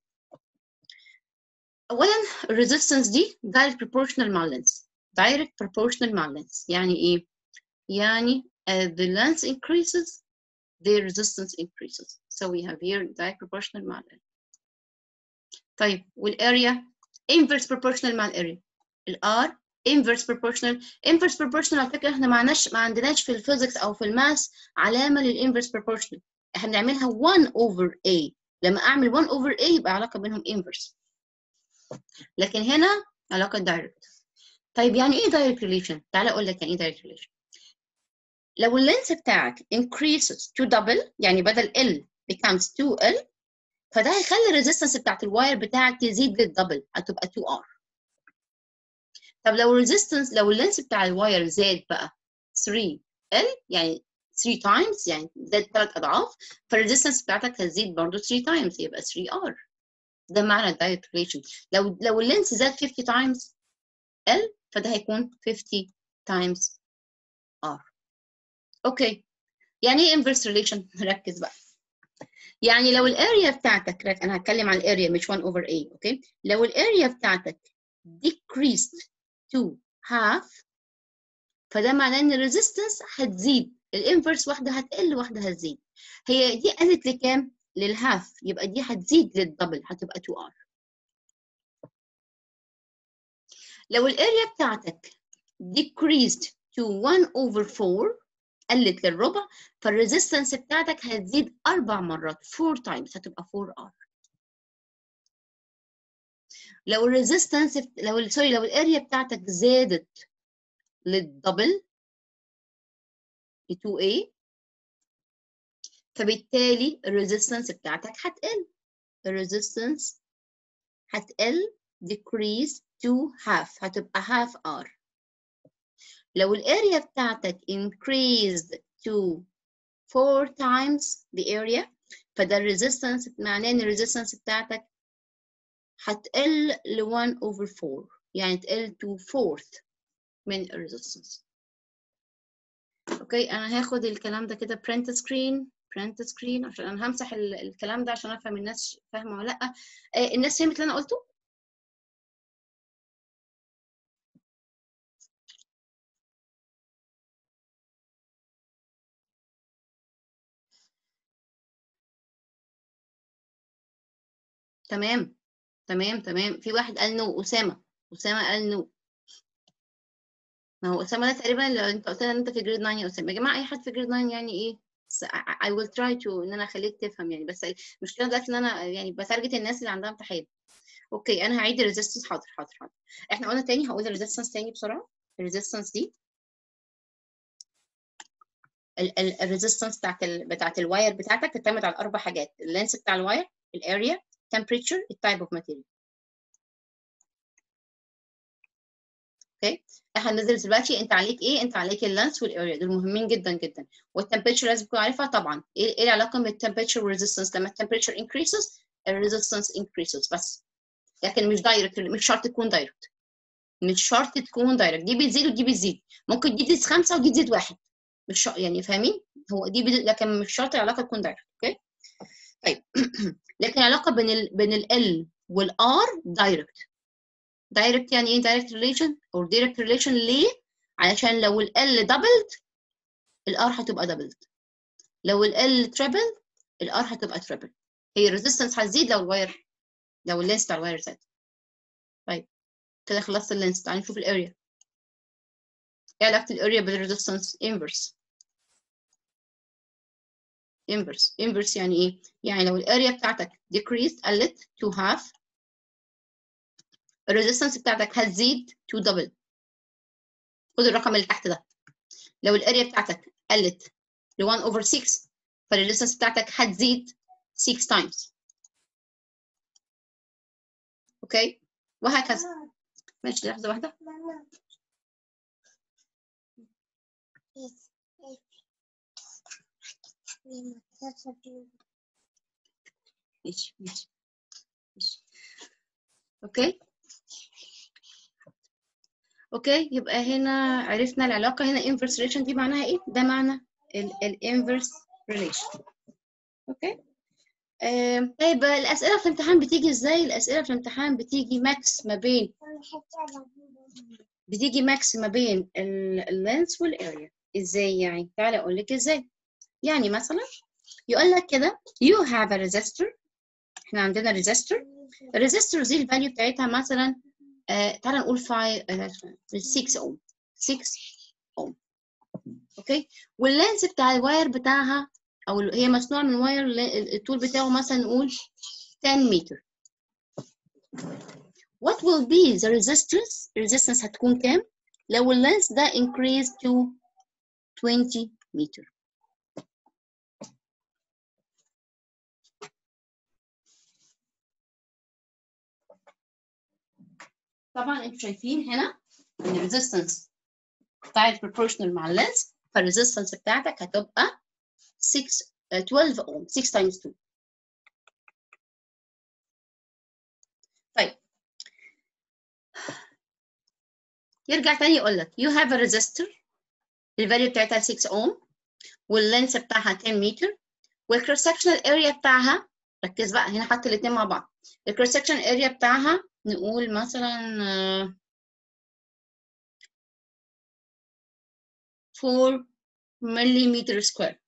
اولا الريزيستنس دي دايركت بروبورشنال مع اللينس دايركت بروبورشنال مع اللينس يعني ايه يعني as the length increases the resistance increases so we have here direct proportional مع الاريا طيب والاريا inverse proportional مع الاريا الار inverse proportional inverse proportional على فكره احنا معناش ما عندناش في الفيزيكس او في الماس علامه للانفرس proportional احنا بنعملها 1 over a لما اعمل 1 over a يبقى علاقه بينهم inverse لكن هنا علاقه دايركت طيب يعني ايه دايركت ريليشن تعالى اقول لك يعني ايه دايركت ريليشن لو اللينس بتاعك increases to double يعني بدل L becomes 2L فده هيخلي الريزيستنس بتاعت الواير بتاعك تزيد للدبل هتبقى 2R طب لو الريزيستنس لو اللينس بتاع الواير زاد بقى 3L يعني 3 times يعني زاد ثلاث اضعاف فالريزيستنس بتاعتك هتزيد برضه 3 times يبقى 3R ده معنى الدايركت ريليشن لو لو اللينس زاد 50 times L فده هيكون 50 times R اوكي يعني ايه inverse relation ركز بقى يعني لو الاريا بتاعتك انا هتكلم عن الاريا مش 1 over a اوكي لو الاريا بتاعتك decreased to half فده معناه ان الريزيستنس هتزيد الانفرس واحده هتقل واحده هتزيد هي دي قلت لكام للهاف يبقى دي هتزيد للدبل هتبقى 2r لو الاريا بتاعتك decreased to 1 over 4 قلت للربع فالريزيستنس بتاعتك هتزيد اربع مرات 4 تايمز هتبقى 4 ار لو الريزيستنس لو سوري لو الاريا بتاعتك زادت للدبل ل 2A فبالتالي الريزيستنس بتاعتك هتقل الريزيستنس هتقل decrease to half هتبقى half R لو الاريا بتاعتك increased to 4 times the area فده الريزيستنس معناه ان الريزيستنس بتاعتك هتقل ل 1 over 4 يعني تقل to fourth من الريزيستنس اوكي انا هاخد الكلام ده كده print screen print screen عشان انا همسح الكلام ده عشان افهم الناس فاهمه ولا لا آه الناس فهمت اللي انا قلته تمام تمام تمام في واحد قال نو اسامه اسامه قال نو ما هو اسامه ده تقريبا لو انت قلت لنا انت في جريد 9 يا اسامه يا جماعه اي حد في جريد 9 يعني ايه I will try to ان انا اخليك تفهم يعني بس المشكله دلوقتي ان انا يعني بتارجت الناس اللي عندها امتحان اوكي انا هعيد الريزيستنس حاضر حاضر حاضر احنا قلنا تاني هقول الريزيستنس تاني بسرعه الريزيستنس دي الريزيستنس بتاعت ال بتاعت الواير بتاعتك تعتمد على اربع حاجات اللينس بتاع الواير الاريا temperature التايب اوف ماتيريال اوكي احنا هننزل دلوقتي انت عليك ايه انت عليك اللانس والاريا دول مهمين جدا جدا والتمبريتشر لازم تكون عارفها طبعا ايه ايه العلاقه بين التمبريتشر والريزيستنس لما التمبريتشر increases الريزيستنس increases بس لكن مش دايركت مش شرط تكون دايركت مش شرط تكون دايركت دي بتزيد ودي بتزيد ممكن دي تزيد خمسه ودي تزيد واحد مش شرط يعني فاهمين هو دي بد... لكن مش شرط العلاقه تكون دايركت اوكي طيب لكن العلاقه بين ال بين ال L وال R دايركت دايركت يعني ايه دايركت ريليشن او دايركت ريليشن ليه علشان لو ال L دبلد ال R هتبقى دبلد لو ال L تريبل ال R هتبقى تريبل هي الريزيستنس هتزيد لو الواير لو اللينس بتاع الواير زاد طيب كده خلصت اللينس تعالى نشوف الاريا ايه علاقه الاريا بالريزيستنس انفرس inverse inverse يعني ايه يعني لو الاريا بتاعتك decreased قلت to half الريزيستنس بتاعتك هتزيد to double خد الرقم اللي تحت ده لو الاريا بتاعتك قلت ل 1 over 6 فالريزيستنس بتاعتك هتزيد 6 times اوكي وهكذا ماشي لحظه واحده ماشي ماشي ماشي اوكي اوكي يبقى هنا عرفنا العلاقه هنا inverse relation دي معناها ايه ده معنى ال inverse relation اوكي آه، طيب الاسئله في الامتحان بتيجي ازاي الاسئله في الامتحان بتيجي ماكس ما بين بتيجي ماكس ما بين اللينس والاريا ازاي يعني تعالى اقول لك ازاي يعني مثلا يقول لك كده you have a resistor احنا عندنا resistor الريزستور دي الفاليو بتاعتها مثلا آه تعالى نقول 5 6 اوم 6 اوم اوكي واللينس بتاع الواير بتاعها او هي مصنوعه من واير الطول بتاعه مثلا نقول 10 متر what will be the resistance resistance هتكون كام لو اللينس ده increase to 20 متر طبعا انتوا شايفين هنا ان الريزيستنس بتاعت proportional مع اللينس فالريزيستنس بتاعتك هتبقى 6 12 اوم 6 times 2 طيب يرجع تاني يقول لك you have a resistor الفاليو بتاعتها 6 اوم واللينس بتاعها 10 متر والكروس سكشنال اريا بتاعها ركز بقى هنا حط الاثنين مع بعض الكروس سكشن اريا بتاعها نقول مثلا 4 مليمتر سكوير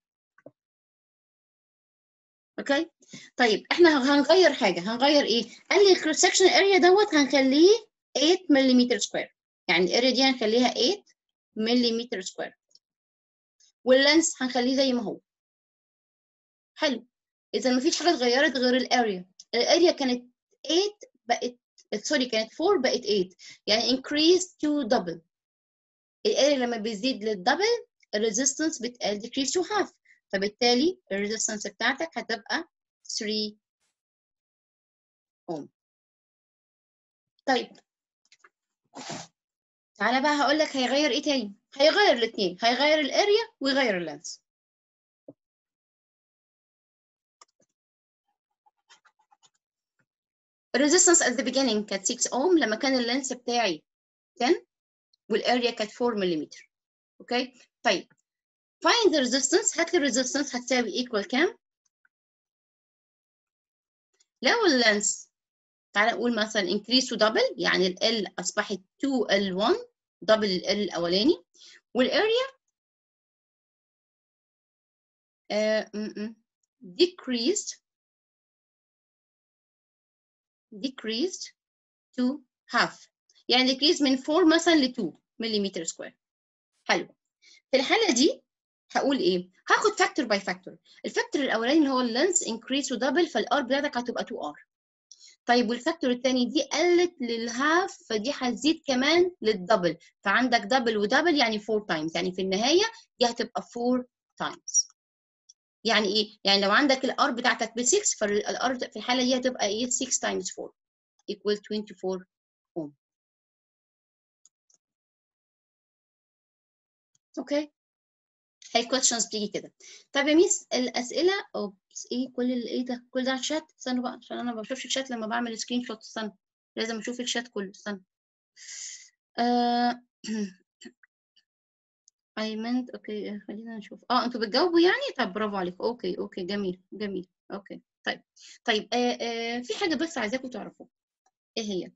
اوكي طيب احنا هنغير حاجه هنغير ايه قال لي الكروس سكشن اريا دوت هنخليه 8 مليمتر سكوير يعني الاريا دي هنخليها 8 مليمتر سكوير واللينس هنخليه زي ما هو حلو اذا مفيش حاجه اتغيرت غير الاريا الاريا كانت 8 بقت سوري كانت 4 بقت 8 يعني increase to double الاريا لما بيزيد للدبل الريزيستنس بتقل decrease to half فبالتالي الريزيستنس بتاعتك هتبقى 3 اوم طيب تعالى بقى هقول لك هيغير ايه تاني هيغير الاثنين هيغير الاريا ويغير اللينس الريزيستنس at the beginning كانت 6 اوم لما كان اللينس بتاعي 10 والاريا كانت 4 ملم اوكي طيب find the resistance هات لي الريزيستنس هتساوي equal كام لو اللينس تعالى نقول مثلا increase to double يعني ال L أصبحت 2L1 double ال L الأولاني والاريا uh, decreased decreased to half يعني decrease من 4 مثلا ل 2 ملم سكوير حلو في الحالة دي هقول ايه؟ هاخد فاكتور باي فاكتور الفاكتور الاولاني اللي هو اللينس انكريس ودبل فالار بتاعتك هتبقى 2 ار طيب والفاكتور الثاني دي قلت للهاف فدي هتزيد كمان للدبل فعندك دبل ودبل يعني 4 تايمز يعني في النهايه دي هتبقى 4 تايمز يعني ايه؟ يعني لو عندك الار بتاعتك ب 6 فالار في الحاله دي هتبقى ايه 6 تايمز 4 equal 24 اوم اوكي هي questions بتيجي كده طب يا ميس الاسئله اوبس ايه كل ال- ايه ده كل ده على الشات استنوا بقى عشان انا ما بشوفش الشات لما بعمل سكرين شوت استنى لازم اشوف الشات كله استنى آه... I meant اوكي خلينا نشوف اه انتوا بتجاوبوا يعني طب برافو عليكم اوكي اوكي جميل جميل اوكي طيب طيب آه آه في حاجه بس عايزاكم تعرفوها ايه هي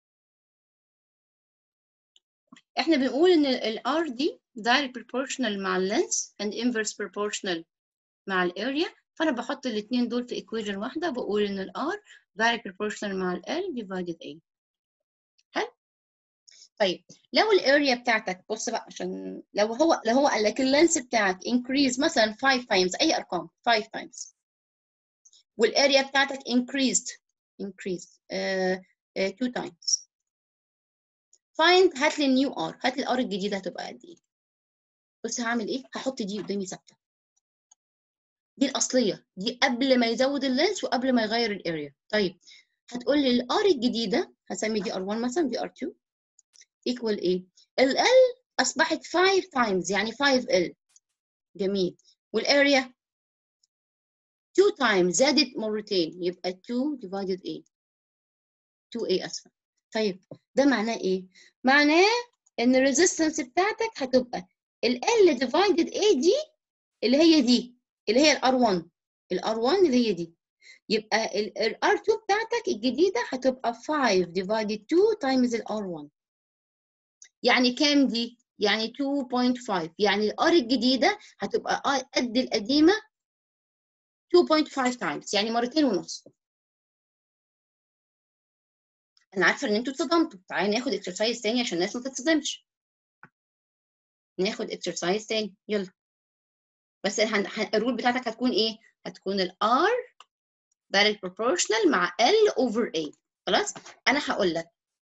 احنا بنقول ان ال R دي direct proportional مع length and inverse proportional مع الاريا فانا بحط الاثنين دول في equation واحده بقول ان ال R direct proportional مع ال L divided A حلو طيب لو الاريا بتاعتك بص بقى عشان لو هو لو هو قال لك اللينس بتاعك increase مثلا 5 times اي ارقام 5 times والاريا بتاعتك increased increased uh, uh, 2 times find هات لي النيو ار هات لي الار الجديده هتبقى قد ايه بص هعمل ايه هحط دي قدامي ثابته دي الاصليه دي قبل ما يزود اللينس وقبل ما يغير الاريا طيب هتقول لي الار الجديده هسمي دي ار1 مثلا دي ار2 equal ايه ال L اصبحت 5 times يعني 5L جميل والاريا 2 times زادت مرتين يبقى 2 divided A 2A اسفه طيب ده معناه ايه معناه ان الريزيستنس بتاعتك هتبقى ال L divided A دي اللي هي دي اللي هي ال R1 ال R1 اللي هي دي يبقى ال R2 بتاعتك الجديدة هتبقى 5 divided 2 times ال R1 يعني كام دي؟ يعني 2.5 يعني ال R الجديدة هتبقى قد القديمة 2.5 times يعني مرتين ونص أنا عارفة إن أنتوا اتصدمتوا تعالي ناخد اكسرسايز تاني عشان الناس ما تتصدمش ناخد اكسرسايز تاني يلا بس الرول بتاعتك هتكون ايه؟ هتكون ال R direct proportional مع L over A خلاص؟ أنا هقول لك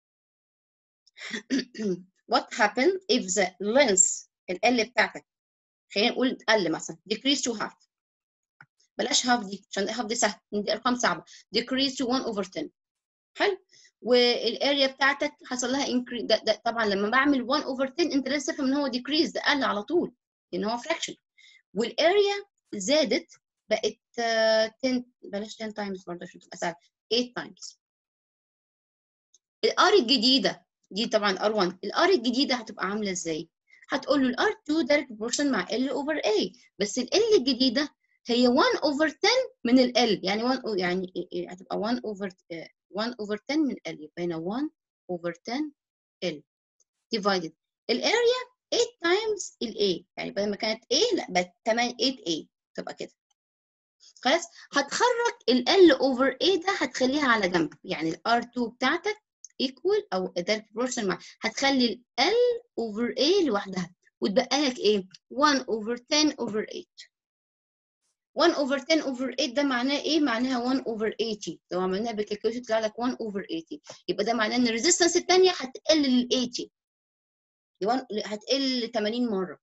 what happen if the length ال L بتاعتك خلينا نقول قل مثلا decrease to half بلاش half دي عشان half دي سهل دي أرقام صعبة decrease to 1 over 10 حلو والاريا بتاعتك حصل لها increase ده, ده طبعا لما بعمل 1 over 10 انت لازم تفهم ان هو decrease ده قل على طول لان هو fraction والاريا زادت بقت 10 بلاش 10 تايمز برضه عشان تبقى سهل 8 تايمز الار الجديده دي طبعا ار1 الار الجديده هتبقى عامله ازاي هتقول له الار 2 دايركت بروبورشن مع ال اوفر اي بس ال ال الجديده هي 1 اوفر 10 من ال ال يعني 1 يعني هتبقى 1 اوفر 1 اوفر 10 من ال يبقى هنا 1 اوفر 10 ال divided الاريا 8 times ال A يعني بدل ما كانت A لا بقت 8 8A تبقى كده خلاص هتخرج ال L over A ده هتخليها على جنب يعني ال R2 بتاعتك equal او ده proportion مع هتخلي ال L over A لوحدها وتبقى لك ايه 1 over 10 over 8 1 over 10 over 8 ده معناه ايه؟ معناها 1 over 80 لو عملناها بالكالكوليتر يطلع لك 1 over 80 يبقى ده معناه ان الريزيستنس الثانيه هتقل لل 80 هتقل 80 مره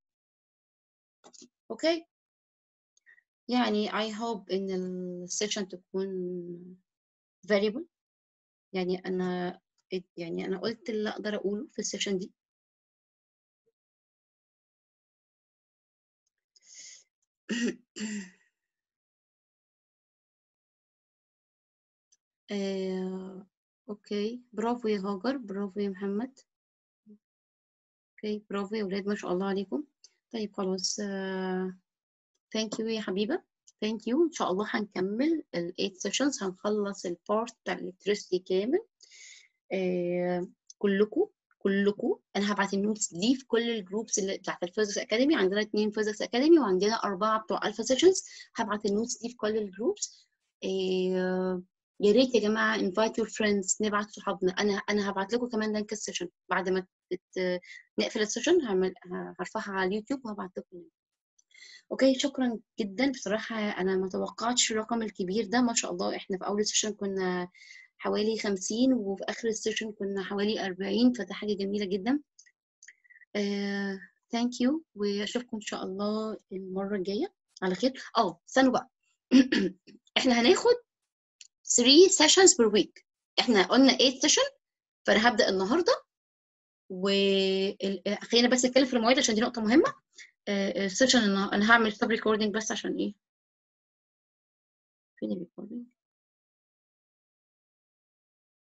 اوكي يعني I hope ان السيشن تكون variable يعني انا يعني انا قلت اللي اقدر اقوله في السيشن دي آه، اوكي برافو يا هاجر برافو يا محمد اوكي برافو يا ولاد ما شاء الله عليكم طيب خلاص ثانك يو يا حبيبه ثانك يو ان شاء الله هنكمل ال 8 سيشنز هنخلص البارت بتاع الالكتريستي كامل آه، كلكم كلكم انا هبعت النوتس دي في كل الجروبس اللي بتاعت الفيزكس اكاديمي عندنا اثنين فيزكس اكاديمي وعندنا اربعه بتوع الفا سيشنز هبعت النوتس دي في كل الجروبس آه، يا ريت يا جماعه invite your friends نبعت صحابنا انا انا هبعت لكم كمان لينك السيشن بعد ما تت... نقفل السيشن هعمل هرفعها على اليوتيوب وهبعت لكم اوكي شكرا جدا بصراحه انا ما توقعتش الرقم الكبير ده ما شاء الله احنا في اول السيشن كنا حوالي 50 وفي اخر السيشن كنا حوالي 40 فده حاجه جميله جدا ثانك uh, يو واشوفكم ان شاء الله المره الجايه على خير اه استنوا بقى احنا هناخد 3 sessions per week احنا قلنا 8 session فانا هبدا النهارده وخلينا بس نتكلم في المواعيد عشان دي نقطه مهمه السيشن انا هعمل ستوب ريكوردنج بس عشان ايه فين الريكوردنج